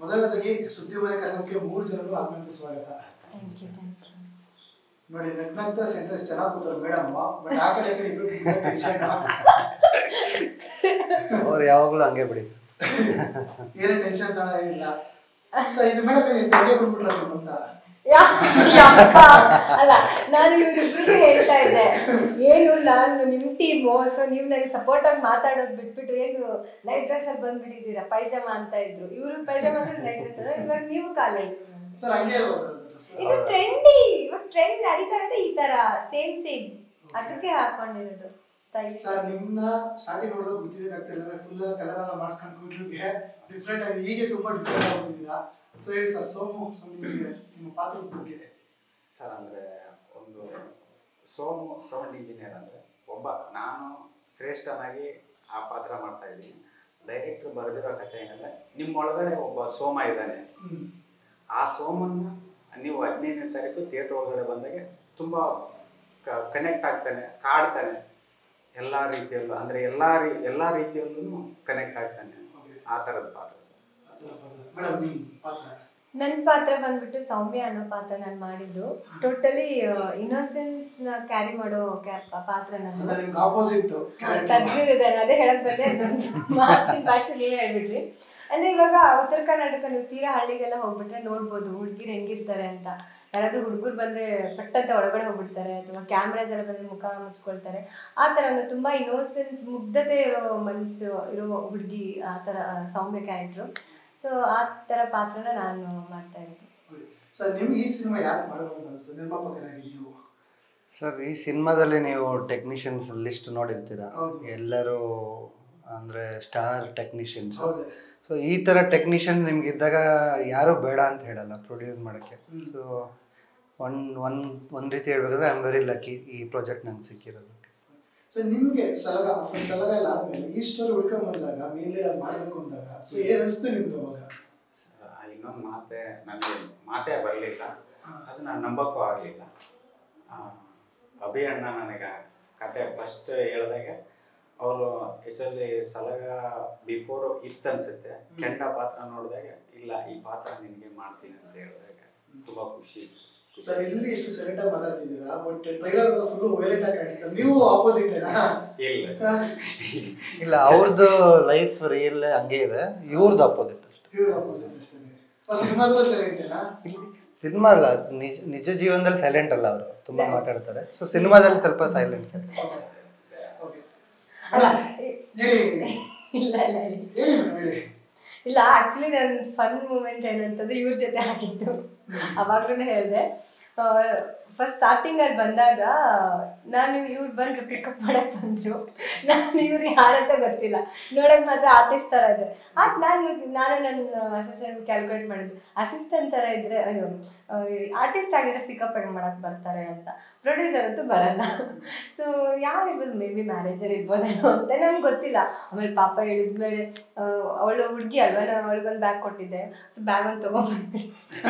ಮೊದಲನೇದಾಗಿ ಸುದ್ದಿ ಮನೆ ಕಾರ್ಯಕ್ರಮಕ್ಕೆ ಮೂರು ಜನರು ಆತ್ಮೀಯ ಸ್ವಾಗತ ಥ್ಯಾಂಕ್ ಯು ಥ್ಯಾಂಕ್ ಯು ನೋಡಿ ನಗ್ನಗ್ತಾ ಸೆಂಟೆನ್ಸ್ ಚೆನ್ನಾಗಿ ಕೂತಾರೆ ಮೇಡಮ್ ಬಟ್ ಆ ಕಡೆ ಈ ಕಡೆ ಇಬ್ರು ಟೆನ್ಷನ್ ಅವ್ರು ಯಾವಾಗಲೂ ಹಂಗೆ ಬಿಡಿ ಏನೇ ಟೆನ್ಷನ್ ಕಾಣ ಏನಿಲ್ಲ ಸರ್ ಇದು ಮೇಡಮ್ ಏನು ತೆಗೆ ಬಂದ್ಬಿಟ್ರೆ ನೀವು ಅಂತ ಯಪ್ಪ. ಅಲ್ಲ ನಾನು ಇವ್ರಿಬ್ರಿಗೂ ಹೇಳ್ತಾ ಇದ್ದೆ ಏನು ನಾನು ನಿಮ್ ಟೀಮು ಸೊ ನೀವು ನನಗೆ ಸಪೋರ್ಟ್ ಆಗಿ ಮಾತಾಡೋದು ಬಿಟ್ಬಿಟ್ಟು ಏನು ನೈಟ್ ಡ್ರೆಸ್ ಅಲ್ಲಿ ಬಂದ್ಬಿಟ್ಟಿದ್ದೀರಾ ಪೈಜಾಮ ಅಂತ ಇದ್ರು ಇವರು ಪೈಜಾಮ ಅಂದ್ರೆ ನೈಟ್ ಡ್ರೆಸ್ ಇವಾಗ ನೀವು ಕಾಲೇಜ್ ಸರ್ ಹಂಗೆ ಅಲ್ವಾ ಸರ್ ಡ್ರೆಸ್ ಇದು ಟ್ರೆಂಡಿ ಇವಾಗ ಟ್ರೆಂಡ್ ನಡೀತಾ ಇರೋದೇ ಈ ತರ ಸೇಮ್ ಸೇಮ್ ಅದಕ್ಕೆ ಹಾಕೊಂಡಿರೋದು ಸ್ಟೈಲಿಶ್ ಸರ್ ನಿಮ್ನ ಸ್ಟಾರ್ಟಿಂಗ್ ನೋಡಿದಾಗ ಗೊತ್ತಿದ್ದಾಗ್ತಿಲ್ಲ ಫುಲ್ ಕಲರ್ ಎಲ್ಲ ಮಾಡಿಸ್ಕೊಂಡು ಕೂದಲಿಗೆ ಡಿಫ್ರೆಂಟ್ ಆಗಿ ಹೀಗೆ ತುಂಬಾ ಡಿಫ್ರೆಂಟ್ ಆಗಿದ್ದೀರಾ ಸೊ ಹೇಳಿ ಸರ್ ಸೋಮು ಸೋಮು ನಿಮ್ಮ ಪಾತ್ರದ ಬಗ್ಗೆ ಸರ್ ಅಂದರೆ ಒಂದು ಸೋಮು ಸೌಂಡ್ ಇಂಜಿನಿಯರ್ ಅಂದರೆ ಒಬ್ಬ ನಾನು ಶ್ರೇಷ್ಠನಾಗಿ ಆ ಪಾತ್ರ ಮಾಡ್ತಾ ಇದ್ದೀನಿ ಡೈರೆಕ್ಟ್ರ್ ಬರೆದಿರೋ ಕಥೆ ಏನಂದರೆ ನಿಮ್ಮ ಒಳಗಡೆ ಒಬ್ಬ ಸೋಮ ಇದ್ದಾನೆ ಹ್ಮ್ ಆ ಸೋಮನ್ನ ನೀವು ಹದಿನೈದನೇ ತಾರೀಕು ಥಿಯೇಟ್ರ್ ಒಳಗಡೆ ಬಂದಾಗ ತುಂಬ ಕನೆಕ್ಟ್ ಆಗ್ತಾನೆ ಕಾಡ್ತಾನೆ ಎಲ್ಲ ರೀತಿಯಲ್ಲೂ ಅಂದರೆ ಎಲ್ಲ ರೀ ಎಲ್ಲ ರೀತಿಯಲ್ಲೂ ಕನೆಕ್ಟ್ ಆಗ್ತಾನೆ ಓಕೆ ಆ ಥರದ ಪಾತ್ರ ಸರ್ ಮೇಡಮ್ ನಿಮ್ಮ ಪಾತ್ರ ನನ್ನ ಪಾತ್ರ ಬಂದ್ಬಿಟ್ಟು ಸೌಮ್ಯ ಅನ್ನೋ ಪಾತ್ರ ನಾನು ಮಾಡಿದ್ದು ಟೋಟಲಿ ಇನ್ನೋಸೆನ್ಸ್ ನ ಕ್ಯಾರಿ ಮಾಡೋ ಕ್ಯಾ- ಪಾತ್ರ ಅಂದ್ರೆ ನಂದು ನಿಮ್ಗೆ ಆಪೋಸಿಟ್ ತಜ್ಞರಿದ್ದಾನೆ ಅದೇ ಹೇಳಕ್ ಬಂದೆ ನನ್ನ ಮಾತಿನ ಭಾಷೆ ನೀವೇ ಹೇಳ್ಬಿಟ್ರಿ ಅಂದ್ರೆ ಇವಾಗ ಉತ್ತರ ಕರ್ನಾಟಕ ನೀವು ತೀರಾ ಹಳ್ಳಿಗೆಲ್ಲ ಹೋಗ್ಬಿಟ್ರೆ ನೋಡ್ಬೋದು ಹುಡುಗಿರು ಹೆಂಗಿರ್ತಾರೆ ಅಂತ ಯಾರಾದ್ರೂ ಹುಡುಗರು ಬಂದ್ರೆ ಪಟ್ಟಂತ ಒಳಗಡೆ ಹೋಗ್ಬಿಡ್ತಾರೆ ಅಥವಾ ಕ್ಯಾಮ್ರಾಸ್ ಎಲ್ಲ ಬಂದ್ರೆ ಮುಖ ಮುಚ್ಕೊಳ್ತಾರೆ ಆ ತರ ಒಂದು ತುಂಬಾ ಇನ್ನೋಸೆನ್ಸ್ ಮುಗ್ಧತೆ ಇರೋ ಮನ್ಸು ಇರೋ ಹುಡುಗಿ ಆ ತರ ಆ, ಸೌಮ್ಯ ಕ್ಯಾರೆಕ್ಟ್ರು ಸೊ ಆ ತರ ಪಾತ್ರನ ನಾನು ಮಾಡ್ತಾ ಇರೋದು ಸರ್ ನಿಮ್ಗೆ ಈ ಸಿನಿಮಾ ಯಾಕೆ ಮಾಡಬೇಕು ಅನಿಸ್ತದೆ ನಿರ್ಮಾಪಕರಾಗಿ ನೀವು ಸರ್ ಈ ಸಿನಿಮಾದಲ್ಲಿ ನೀವು ಟೆಕ್ನಿಷಿಯನ್ಸ್ ಲಿಸ್ಟ್ ನೋಡಿರ್ತೀರ ಹೌದು. ಎಲ್ಲರೂ ಅಂದರೆ ಸ್ಟಾರ್ ಟೆಕ್ನಿಷಿಯನ್ಸ್ ಹೌದು ಸೊ ಈ ಥರ ಟೆಕ್ನಿಷಿಯನ್ ನಿಮ್ಗೆ ಇದ್ದಾಗ ಯಾರು ಬೇಡ ಅಂತ ಹೇಳಲ್ಲ ಪ್ರೊಡ್ಯೂಸ್ ಮಾಡೋಕ್ಕೆ ಹ್ಮ್. ಸೊ ಒನ್ ಒನ್ ಒಂದು ರೀತಿ ಹೇಳ್ಬೇಕಾದ್ರೆ ಐ ಆಮ್ ವೆರಿ ಲಕ್ಕಿ ಈ ಪ್ರಾಜೆಕ್ಟ್ ನಂಗೆ ಸಿಕ್ಕಿರೋದು ಸೊ ನಿಮ್ಗೆ ಸಲಗ after ಸಲಗ ಎಲ್ಲ ಆದ್ಮೇಲೆ ಈ ಸ್ಟೋರಿ ಉಳ್ಕೊಂಡ್ ಬಂದಾಗ ಮೇನ್ ಲೀಡ್ ಮಾಡ್ಬೇಕು ಅಂದಾಗ ಸೊ ಏನ್ ಅನಿಸ್ತು ನಿಮ್ಗೆ ಅವಾಗ ಇನ್ನೊಂದು ಮಾತೆ ನನಗೆ ಮಾತೇ ಬರಲಿಲ್ಲ ಹಾ. ಅದು ನಾನು ನಂಬಕ್ಕೂ ಆಗಲಿಲ್ಲ ಅಭಿ ಅಣ್ಣ ನನಗೆ ಕತೆ ಫಸ್ಟ್ ಹೇಳಿದಾಗ ಅವರು ಆ್ಯಕ್ಚುಲಿ ಸಲಗ ಬಿಫೋರ್ ಇತ್ತು ಅನ್ಸುತ್ತೆ ಕೆಂಡ ಪಾತ್ರ ನೋಡಿದಾಗ ಇಲ್ಲ ಈ ಪಾತ್ರ ನಿನಗೆ ಮಾಡ್ತೀನಿ ಅಂತ ಹೇಳಿದಾಗ ತುಂಬ ಖುಷಿ ಖುಷಿ ಸರ್ ಇಲ್ಲಿ ಎಷ್ಟು ಸೆಲೆಕ್ಟ್ ಆಗಿ ಮಾತಾಡ್ತಿದ್ದೀರಾ ಬಟ್ ಟ್ರೈಲರ್ ಫುಲ್ ವೈಲೆಂಟ್ ಆಗಿ ಕಾಣಿಸ್ತದೆ ನೀವು ಆಪೋಸಿಟ್ ಏನಾ ಇಲ್ಲ ಸರ್ ಇಲ್ಲ ಅವ್ರದ್ದು ಲೈಫ್ ರಿಯಲ್ ಹಂಗೆ ಇದೆ ಇವ್ರದ್ದು ಅಪೋಸಿಟ್ ಅಷ್ಟೇ ಇವ್ರು ಆಪೋಸಿಟ್ ಅಷ್ಟೇ ಸಿನಿಮಾದಲ್ಲೂ ಸೆಲೆಕ್ಟ್ ಏನಾ ಇಲ್ಲಿ ಸಿನಿಮಾ ಅಲ್ಲ ನಿಜ ನಿಜ ಜೀವನದಲ್ಲಿ ಸೈಲೆಂಟ್ ಅಲ್ಲ ಅವರು ತುಂಬಾ ಮಾತಾಡ್ತಾರೆ ಸೊ ಸಿನಿಮಾದಲ್ಲಿ ಸ್ವಲ್ಪ ಸೈಲೆಂಟ್ ಓಕೆ ಅಲ್ಲ ಹೇಳಿ ಇಲ್ಲ ಇಲ್ಲ ಇಲ್ಲ ಹೇಳಿ ಮೇಡಮ್ ಹೇಳಿ ಇಲ್ಲ ಆಕ್ಚುಲಿ ನನ್ನ ಫನ್ ಮೂಮೆಂಟ್ ಏನಂತಂದ್ರೆ ಇವ್ರ ಜೊತೆ ಆಗಿದ್ದು ಅವಾಗ್ಲೂ ಹೇಳಿದೆ ಫಸ್ಟ್ ಸ್ಟಾರ್ಟಿಂಗ್ ಅಲ್ಲಿ ಬಂದಾಗ ನಾನು ಇವ್ರು ಬಂದ್ರು ಪಿಕಪ್ ಮಾಡಕ್ ಬಂದ್ರು ನಾನು ಇವ್ರು ಯಾರಂತ ಗೊತ್ತಿಲ್ಲ ನೋಡಕ್ ಮಾತ್ರ ಆರ್ಟಿಸ್ಟ್ ತರ ಇದ್ದಾರೆ ಆಗ ನಾನು ನಾನು ನನ್ನ ಅಸಿಸ್ಟೆಂಟ್ ಕ್ಯಾಲ್ಕುಲೇಟ್ ಮಾಡಿದ್ದೆ ಅಸಿಸ್ಟೆಂಟ್ ತರ ಇದ್ರೆ ಅಯ್ಯೋ ಆರ್ಟಿಸ್ಟ್ ಆಗಿದ್ರೆ ಪಿಕಪ್ ಹೆಂಗ್ ಮಾಡಕ್ ಬರ್ತಾರೆ ಅಂತ ಪ್ರೊಡ್ಯೂಸರ್ ಅಂತೂ ಬರಲ್ಲ ಸೊ ಯಾರು ಇರ್ಬೋದು ಮೇ ಬಿ ಮ್ಯಾನೇಜರ್ ಇರ್ಬೋದೇನೋ ಅಂತ ನನ್ಗೆ ಗೊತ್ತಿಲ್ಲ ಆಮೇಲೆ ಪಾಪ ಹೇಳಿದ್ಮೇಲೆ ಅವಳು ಹುಡುಗಿ ಅಲ್ವಾ ನಾನು ಅವಳಿಗೊಂದು ಬ್ಯಾಗ್ ಕೊಟ್ಟಿದ್ದೆ ಸೊ ಬ್ಯಾಗ್ ಒಂದು ತೊಗೊಂಡ್ಬಂದ್ಬಿಟ್ಟು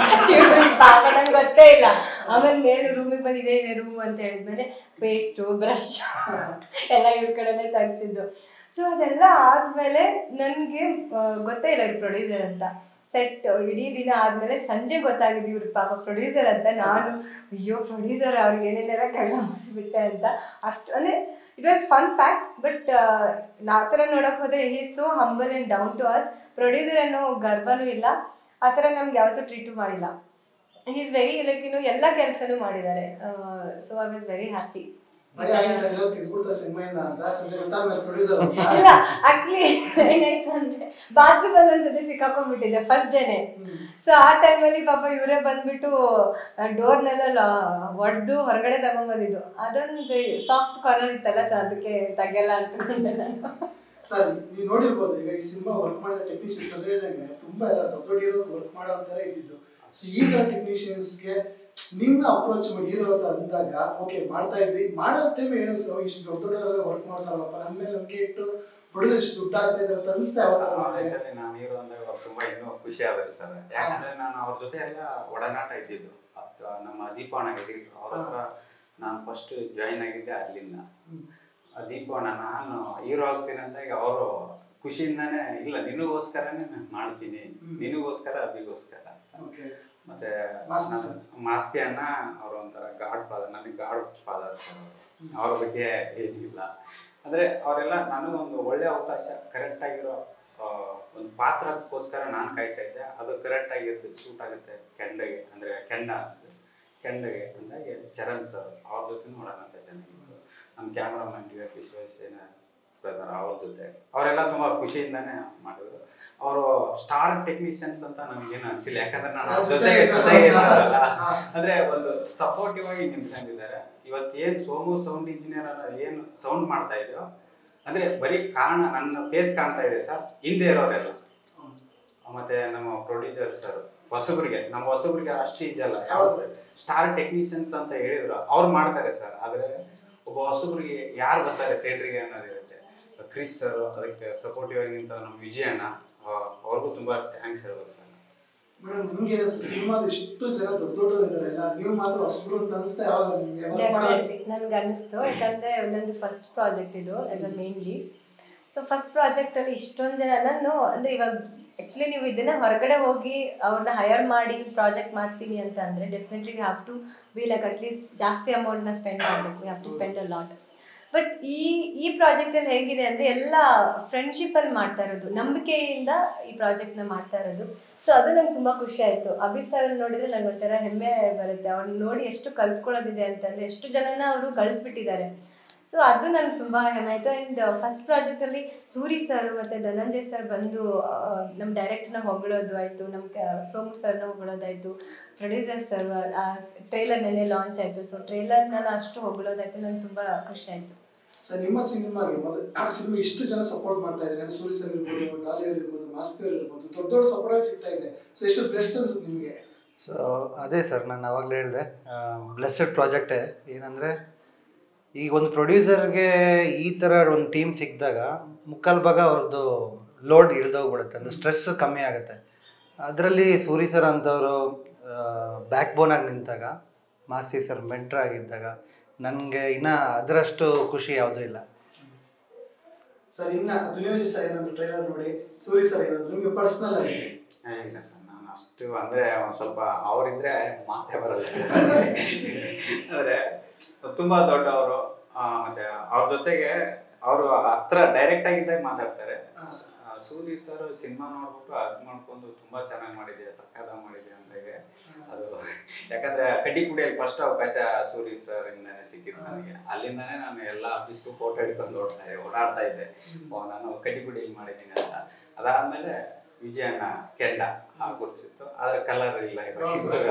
ಪಾಪ ನಂಗೆ ಗೊತ್ತೇ ಇಲ್ಲ ಆಮೇಲೆ ಮೇಲೆ ರೂಮಿಗೆ ಬಂದು ಇದೇ ಇದೆ ರೂಮ್ ಅಂತ ಹೇಳಿದ್ಮೇಲೆ ಪೇಸ್ಟು ಬ್ರಷ್ ಎಲ್ಲ ಇವ್ರ ಕಡೆನೇ ತಗ್ತಿದ್ದು ಸೊ ಅದೆಲ್ಲ ಆದ್ಮೇಲೆ ನನಗೆ ಗೊತ್ತೇ ಇಲ್ಲ ಪ್ರೊಡ್ಯೂಸರ್ ಅಂತ ಸೆಟ್ ಇಡೀ ದಿನ ಆದ್ಮೇಲೆ ಸಂಜೆ ಗೊತ್ತಾಗಿದೆ ಇವ್ರ ಪಾಪ ಪ್ರೊಡ್ಯೂಸರ್ ಅಂತ ನಾನು ಅಯ್ಯೋ ಪ್ರೊಡ್ಯೂಸರ್ ಅವ್ರಿಗೆ ಏನೇನೆಲ್ಲ ಕೆಲಸ ಮಾಡಿಸ್ಬಿಟ್ಟೆ ಅಂತ ಅಷ್ಟು ಅಂದರೆ it was fun fact but ಆ ಥರ ನೋಡಕ್ ಹೋದ್ರೆ ಈ so humble and down to earth producer ಅನ್ನೋ ಗರ್ವನೂ ಇಲ್ಲ ಆ ಥರ ನಮ್ಗೆ ಯಾವತ್ತೂ ಟ್ರೀಟು ಮಾಡಿಲ್ಲ ಈಸ್ ವೆರಿ ಲೈಕ್ ಇನ್ನು ಎಲ್ಲ ಕೆಲಸನೂ ಮಾಡಿದ್ದಾರೆ so I was very happy ಭಯ ಆಗಿಲ್ಲ ಎಲ್ಲರೂ ತೆಗೆದ್ಬಿಡ್ತಾರೆ ಸಿನಿಮಾಯಿಂದ ಅಂತ ಸಂಜೆ ಗೊತ್ತಾದ್ಮೇಲೆ ಪ್ರೊಡ್ಯೂಸರ್ ಇಲ್ಲ ಆಕ್ಚುಲಿ ಏನಾಯ್ತು ಅಂದ್ರೆ ಬಾತ್ರೂಮ್ ಅಲ್ಲಿ ಒಂದ್ಸತಿ ಸಿಕ್ಕಾಕೊಂಡ್ಬಿಟ್ಟಿದ್ದೆ ಫಸ್ಟ್ ಡೇನೆ ಸೊ ಆ ಟೈಮಲ್ಲಿ ಪಾಪ ಇವರೇ ಬಂದ್ಬಿಟ್ಟು ಡೋರ್ನೆಲ್ಲ ಒಡೆದು ಹೊರಗಡೆ ತಗೊಂಡ್ಬಂದಿದ್ದು ಅದೊಂದು ಸಾಫ್ಟ್ ಕಾರ್ನರ್ ಇತ್ತಲ್ಲ ಸೊ ಅದಕ್ಕೆ ತೆಗಿಯಲ್ಲ ಅಂದ್ಕೊಂಡೆ ನಾನು ಸರ್ ನೀವು ನೋಡಿರ್ಬೋದು ಈಗ ಈ ಸಿನಿಮಾ ವರ್ಕ್ ಮಾಡಿದ ಟೆಕ್ನಿಷಿಯನ್ಸ್ ಅಂದ್ರೆ ಹೇಳಿದಂಗೆ ತುಂಬಾ ಎಲ್ಲ ದೊಡ್ಡ ದೊಡ್ಡ ಹೀರೋ ವರ್ಕ್ ಮಾಡೋ ಅಂತಾರೆ ಇದ್ದಿದ್ದು ಸೊ ಈ ತರ ಟೆಕ್ನಿಷಿಯನ್ಸ್ಗೆ ನಿಮ್ನ ಅಪ್ರೋಚ್ ಮಾಡಿ ಹೀರೋ ಅಂತ ಅಂದಾಗ ಓಕೆ ಮಾಡ್ತಾ ಇದ್ವಿ ಮಾಡೋ ಟೈಮ್ ಏನು ಸರ್ ಇಷ್ಟು ದೊಡ್ಡ ದೊಡ್ಡವರೆಲ್ಲ ವರ್ಕ್ ಮಾಡ್ತಾರಲ್ಲಪ್ಪ ನನ್ನ ಮೇಲೆ ನಮ್ಗೆ ಇಟ್ಟು ಹೊಡೆದು ಇಷ್ಟು ದುಡ್ಡು ಆಗ್ತಾ ಇದೆ ಅಂತ ಅನಿಸ್ತಾ ಯಾವಾಗ ಕಾಲೇಜಲ್ಲಿ ನಾನು ಇರೋ ಅಂದಾಗ ಅವ್ರು ತುಂಬಾ ಇನ್ನೂ ಖುಷಿ ಆದ್ರೆ ಸರ್ ಯಾಕಂದ್ರೆ ನಾನು ಅವ್ರ ಜೊತೆ ಎಲ್ಲ ಒಡನಾಟ ಇದ್ದಿದ್ದು ಅದ್ ನಮ್ಮ ದೀಪಣ್ಣ ಇದ್ದಿದ್ರು ಅವ್ರ ಹತ್ರ ನಾನು ಫಸ್ಟ್ ಜಾಯಿನ್ ಆಗಿದ್ದೆ ಅಲ್ಲಿಂದ ಆ ದೀಪಣ್ಣ ನಾನು ಹೀರೋ ಆಗ್ತೀನಿ ಅಂದಾಗ ಅವರು ಖುಷಿಯಿಂದಾನೇ ಇಲ್ಲ ನಿನಗೋಸ್ಕರನೇ ನಾನು ಮಾಡ್ತೀನಿ ಹ್ಮ್. ನಿನಗೋಸ್ಕರ ಅಭಿಗೋಸ್ಕರ ಓಕೆ ಮತ್ತೆ ಮಾಸ್ತಿ ನಮ್ಮ- ಸರ್. ಮಾಸ್ತಿ ಅಣ್ಣ ಅವ್ರ ಒಂಥರ ಗಾಡ್ ಫಾದರ್ ನನಗೆ ಗಾಡ್ ಫಾದರ್ ಅವ್ರ ಬಗ್ಗೆ ಏನಿಲ್ಲ ಅಂದ್ರೆ ಅವರೆಲ್ಲ ನನಗೊಂದು ಒಳ್ಳೆ ಅವಕಾಶ ಕರೆಕ್ಟ್ ಆಗಿರೋ ಆ, ಒಂದು ಪಾತ್ರಕ್ಕೋಸ್ಕರ ನಾನು ಕಾಯ್ತಾ ಇದ್ದೆ ಅದು ಕರೆಕ್ಟ್ ಆಗಿರುತ್ತೆ ಸೂಟ್ ಆಗುತ್ತೆ ಕೆಂಡಗೆ ಅಂದ್ರೆ ಕೆಂಡ ಅಂದ್ರೆ ಕೆಂಡಗೆ ಅಂದಾಗೆ ಚರಣ್ ಸರ್ ಅವ್ರ ಜೊತೆ ನೋಡೋಣ ಅಂತ ಚೆನ್ನಾಗಿತ್ತು ನಮ್ಮ cameraman D F Vishweshwara brother ಅವ್ರ ಜೊತೆ ಅವರೆಲ್ಲ ತುಂಬಾ ಖುಷಿಯಿಂದಾನೇ ಮಾಡಿದ್ರು ಅವರು ಸ್ಟಾರ್ ಟೆಕ್ನಿಷಿಯನ್ಸ್ ಅಂತ ನಮಗೇನು ಅನ್ಸಿಲ್ಲ ಯಾಕಂದ್ರೆ ನಾನು ಅವ್ರ ಜೊತೆ ಜೊತೆಗೆ ಇದ್ದಾರಲ್ಲ ಅಂದ್ರೆ ಒಂದು ಸಪೋರ್ಟಿವ್ ಆಗಿ ನಿಂತ್ಕೊಂಡಿದ್ದಾರೆ ಇವತ್ತು ಏನ್ ಸೋಮು ಸೌಂಡ್ ಇಂಜಿನಿಯರ್ ಅನ್ನೋದು ಏನ್ ಸೌಂಡ್ ಮಾಡ್ತಾ ಇದೆಯೋ ಅಂದ್ರೆ ಬರೀ ಕಾರಣ ನನ್ನ ಫೇಸ್ ಕಾಣ್ತಾ ಇದೆ ಸರ್ ಹಿಂದೆ ಇರೋರೆಲ್ಲ ಮತ್ತೆ ನಮ್ಮ ಪ್ರೊಡ್ಯೂಸರ್ ಸರ್ ಹೊಸಬ್ರಿಗೆ ನಮ್ಮ ಹೊಸಬ್ರಿಗೆ ಅಷ್ಟು ಇದೆಯಲ್ಲ ಹೌದು. ಸ್ಟಾರ್ ಟೆಕ್ನಿಷಿಯನ್ಸ್ ಅಂತ ಹೇಳಿದ್ರು ಅವ್ರು ಮಾಡ್ತಾರೆ ಸರ್ ಆದ್ರೆ ಒಬ್ಬ ಹೊಸಬ್ರಿಗೆ ಯಾರು ಬರ್ತಾರೆ ಥಿಯೇಟ್ರಿಗೆ ಅನ್ನೋದಿರುತ್ತೆ ಕ್ರಿಸ್ ಸರ್ ಅದಕ್ಕೆ ಸಪೋರ್ಟಿವ್ ಆಗಿ ನಿಂತ ನಮ್ಮ ವಿಜಯಣ್ಣ ಆ, ಅವ್ರಿಗೂ ತುಂಬಾ ಥ್ಯಾಂಕ್ಸ್ ಹೇಳ್ಬೇಕು ಸರ್ ಮೇಡಮ್ ನಿಮ್ಗೆ ಸಿನಿಮಾದ ಇಷ್ಟು ಜನ ದೊಡ್ಡ ದೊಡ್ಡವರು ಇದಾರೆಲ್ಲ ನೀವು ಮಾತ್ರ ಹೊಸಬ್ರು ಅಂತ ಅನಿಸ್ತಾ ಯಾವಾಗ ನಿಮ್ಗೆ work ಮಾಡೋದು? ಡೆಫಿನೆಟ್ಲಿ ನನ್ಗೆ ಅನಿಸ್ತು ಯಾಕಂದ್ರೆ ನಂದು ಫಸ್ಟ್ ಪ್ರಾಜೆಕ್ಟ್ ಇದು as a main lead so first project ಅಲ್ಲಿ ಇಷ್ಟೊಂದು ಜನ ನಾನು ಅಂದ್ರೆ ಇವಾಗ ಆಕ್ಚುಲಿ ನೀವು ಇದನ್ನ ಹೊರಗಡೆ ಹೋಗಿ ಅವ್ರನ್ನ ಹೈಯರ್ ಮಾಡಿ ಪ್ರಾಜೆಕ್ಟ್ ಮಾಡ್ತೀನಿ ಅಂತ ಅಂದ್ರೆ definitely have to be like at least ಜಾಸ್ತಿ ಅಮೌಂಟ್ನ ಸ್ಪೆಂಡ್ ಮಾಡಬೇಕು have to spend a lot but ಈ ಈ ಪ್ರಾಜೆಕ್ಟ್ ಅಲ್ಲಿ ಹೇಗಿದೆ ಅಂದ್ರೆ ಎಲ್ಲ ಫ್ರೆಂಡ್ಶಿಪ್ ಅಲ್ಲಿ ಮಾಡ್ತಾ ಇರೋದು ನಂಬಿಕೆಯಿಂದ ಈ ಪ್ರಾಜೆಕ್ಟ್ ನ ಮಾಡ್ತಾ ಇರೋದು ಸೊ ಅದು ನಂಗೆ ತುಂಬಾ ಖುಷಿ ಆಯ್ತು ಅಭಿ ಸರ್ ನೋಡಿದ್ರೆ ನಂಗೆ ಒಂಥರ ಹೆಮ್ಮೆ ಬರುತ್ತೆ ಅವ್ರನ್ನ ನೋಡಿ ಎಷ್ಟು ಕಲ್ತ್ಕೊಳ್ಳೋದಿದೆ ಅಂತಂದ್ರೆ ಎಷ್ಟು ಜನನ ಅವರು ಗಳಿಸ್ಬಿಟ್ಟಿದ್ದಾರೆ ಸೊ ಅದು ನನಗೆ ತುಂಬಾ ಹೆಮ್ಮೆ ಆಯ್ತು ಅಂಡ್ ಫಸ್ಟ್ ಪ್ರಾಜೆಕ್ಟ್ ಅಲ್ಲಿ ಸೂರಿ ಸರ್ ಮತ್ತೆ ಧನಂಜಯ್ ಸರ್ ಬಂದು ನಮ್ಮ ಡೈರೆಕ್ಟರ್ನ ಹೊಗಳೋದು ಆಯ್ತು ನಮ್ಮ ಸೋಮು ಸರ್ನ ಹೊಗಳೋದಾಯ್ತು ಪ್ರೊಡ್ಯೂಸರ್ ಸರ್ ಟ್ರೈಲರ್ ನೆನೆ ಲಾಂಚ್ ಆಯ್ತು ಸೊ ಟ್ರೈಲರ್ ನಾನು ಅಷ್ಟು ಹೊಗಳೋದಾಯ್ತು ನಂಗೆ ತುಂಬಾ ಖುಷಿ ಆಯ್ತು ಸರ್ ನಿಮ್ಮ ಸಿನಿಮಾಗೆ ಮೊದಲು ಆ ಸಿನಿಮಾ ಇಷ್ಟು ಜನ ಸಪೋರ್ಟ್ ಮಾಡ್ತಾ ಇದ್ದಾರೆ ಸೂರಿ ಸರ್ ಇರ್ಬೋದು ಡಾಲಿ ಅವ್ರು ಇರ್ಬೋದು ಮಾಸ್ತಿ ಅವ್ರು ಇರ್ಬೋದು ದೊಡ್ಡ ದೊಡ್ಡ ಸಪೋರ್ಟ್ ಸಿಗ್ತಾ ಇದೆ ಸೊ ಎಷ್ಟು ಬ್ಲೆಸ್ ಅನ್ಸುತ್ತೆ ನಿಮಗೆ ಸೊ ಅದೇ ಸರ್ ನಾನು ಅವಾಗಲೇ ಹೇಳಿದೆ ಬ್ಲೆಸ್ಸಡ್ ಪ್ರಾಜೆಕ್ಟೇ ಏನಂದರೆ ಈಗ ಒಂದು ಪ್ರೊಡ್ಯೂಸರ್ಗೆ ಈ ಥರ ಒಂದು ಟೀಮ್ ಸಿಕ್ಕಿದಾಗ ಮುಕ್ಕಾಲು ಭಾಗ ಅವ್ರದ್ದು ಲೋಡ್ ಇಳ್ದೋಗ್ಬಿಡುತ್ತೆ ಅಂದರೆ ಸ್ಟ್ರೆಸ್ ಕಮ್ಮಿ ಆಗುತ್ತೆ ಅದರಲ್ಲಿ ಸೂರಿ ಸರ್ ಅಂತವರು ಬ್ಯಾಕ್ ಬೋನ್ ಆಗಿ ನಿಂತಾಗ ಮಾಸ್ತಿ ಸರ್ ಮೆಂಟ್ರ್ ಆಗಿದ್ದಾಗ ನನಗೆ ಇನ್ನೂ ಅದರಷ್ಟು ಖುಷಿ ಯಾವುದೂ ಇಲ್ಲ ಸರ್ ಇನ್ನ ದುನಿಯೋಜಿ ಸರ್ ಏನಾದ್ರು ಟ್ರೈಲರ್ ನೋಡಿ ಸೂರಿ ಸರ್ ಏನಾದ್ರು ನಿಮ್ಗೆ ಪರ್ಸನಲ್ ಆಗಿ ಏ, ಇಲ್ಲ ಸರ್ ನಾನು ಅಷ್ಟು ಅಂದ್ರೆ ಒಂದ್ ಸ್ವಲ್ಪ ಅವರಿದ್ರೆ ಮಾತೇ ಬರಲ್ಲ ಅಂದ್ರೆ ತುಂಬಾ ದೊಡ್ಡವರು ಆ, ಮತ್ತೆ ಅವ್ರ ಜೊತೆಗೆ ಅವರು ಹತ್ರ ಡೈರೆಕ್ಟ್ ಆಗಿದ್ದಾಗ ಮಾತಾಡ್ತಾರೆ ಹಾ. ಆ, ಸೂರಿ ಸರ್ ಸಿನಿಮಾ ನೋಡ್ಬಿಟ್ಟು ಅದ್ ಮಾಡ್ಕೊಂಡು ತುಂಬಾ ಚೆನ್ನಾಗಿ ಮಾಡಿದೆ ಸಕ್ಕದಾಗ ಮಾಡಿದೆ ಅಂದಾಗೆ ಅದು ಯಾಕಂದ್ರೆ ಕಡ್ಡಿ ಕುಡಿಯಲ್ಲಿ ಫಸ್ಟ್ ಅವಕಾಶ ಸೂರಿ ಸರ್ ಇಂದಾನೆ ಸಿಕ್ಕಿದ್ದು ನನಗೆ ಅಲ್ಲಿಂದಾನೇ ನಾನು ಎಲ್ಲ ಆಫೀಸ್ಗೂ ಫೋಟೋ ಹಿಡ್ಕೊಂಡು ಓಡ್ತಾ ಇದ್ದೆ ಓಡಾಡ್ತಾ ಇದ್ದೆ ಓ, ನಾನು ಕಡ್ಡಿ ಕುಡಿಯಲ್ಲಿ ಮಾಡಿದ್ದೀನಿ ಅಂತ ಅದಾದ್ಮೇಲೆ ವಿಜಯಣ್ಣ ಕೆಂಡ ಆ ಗುರ್ತಿತ್ತು ಆದ್ರೆ ಕಲರ್ ಇಲ್ಲ ಇವಾಗ. ಇವಾಗ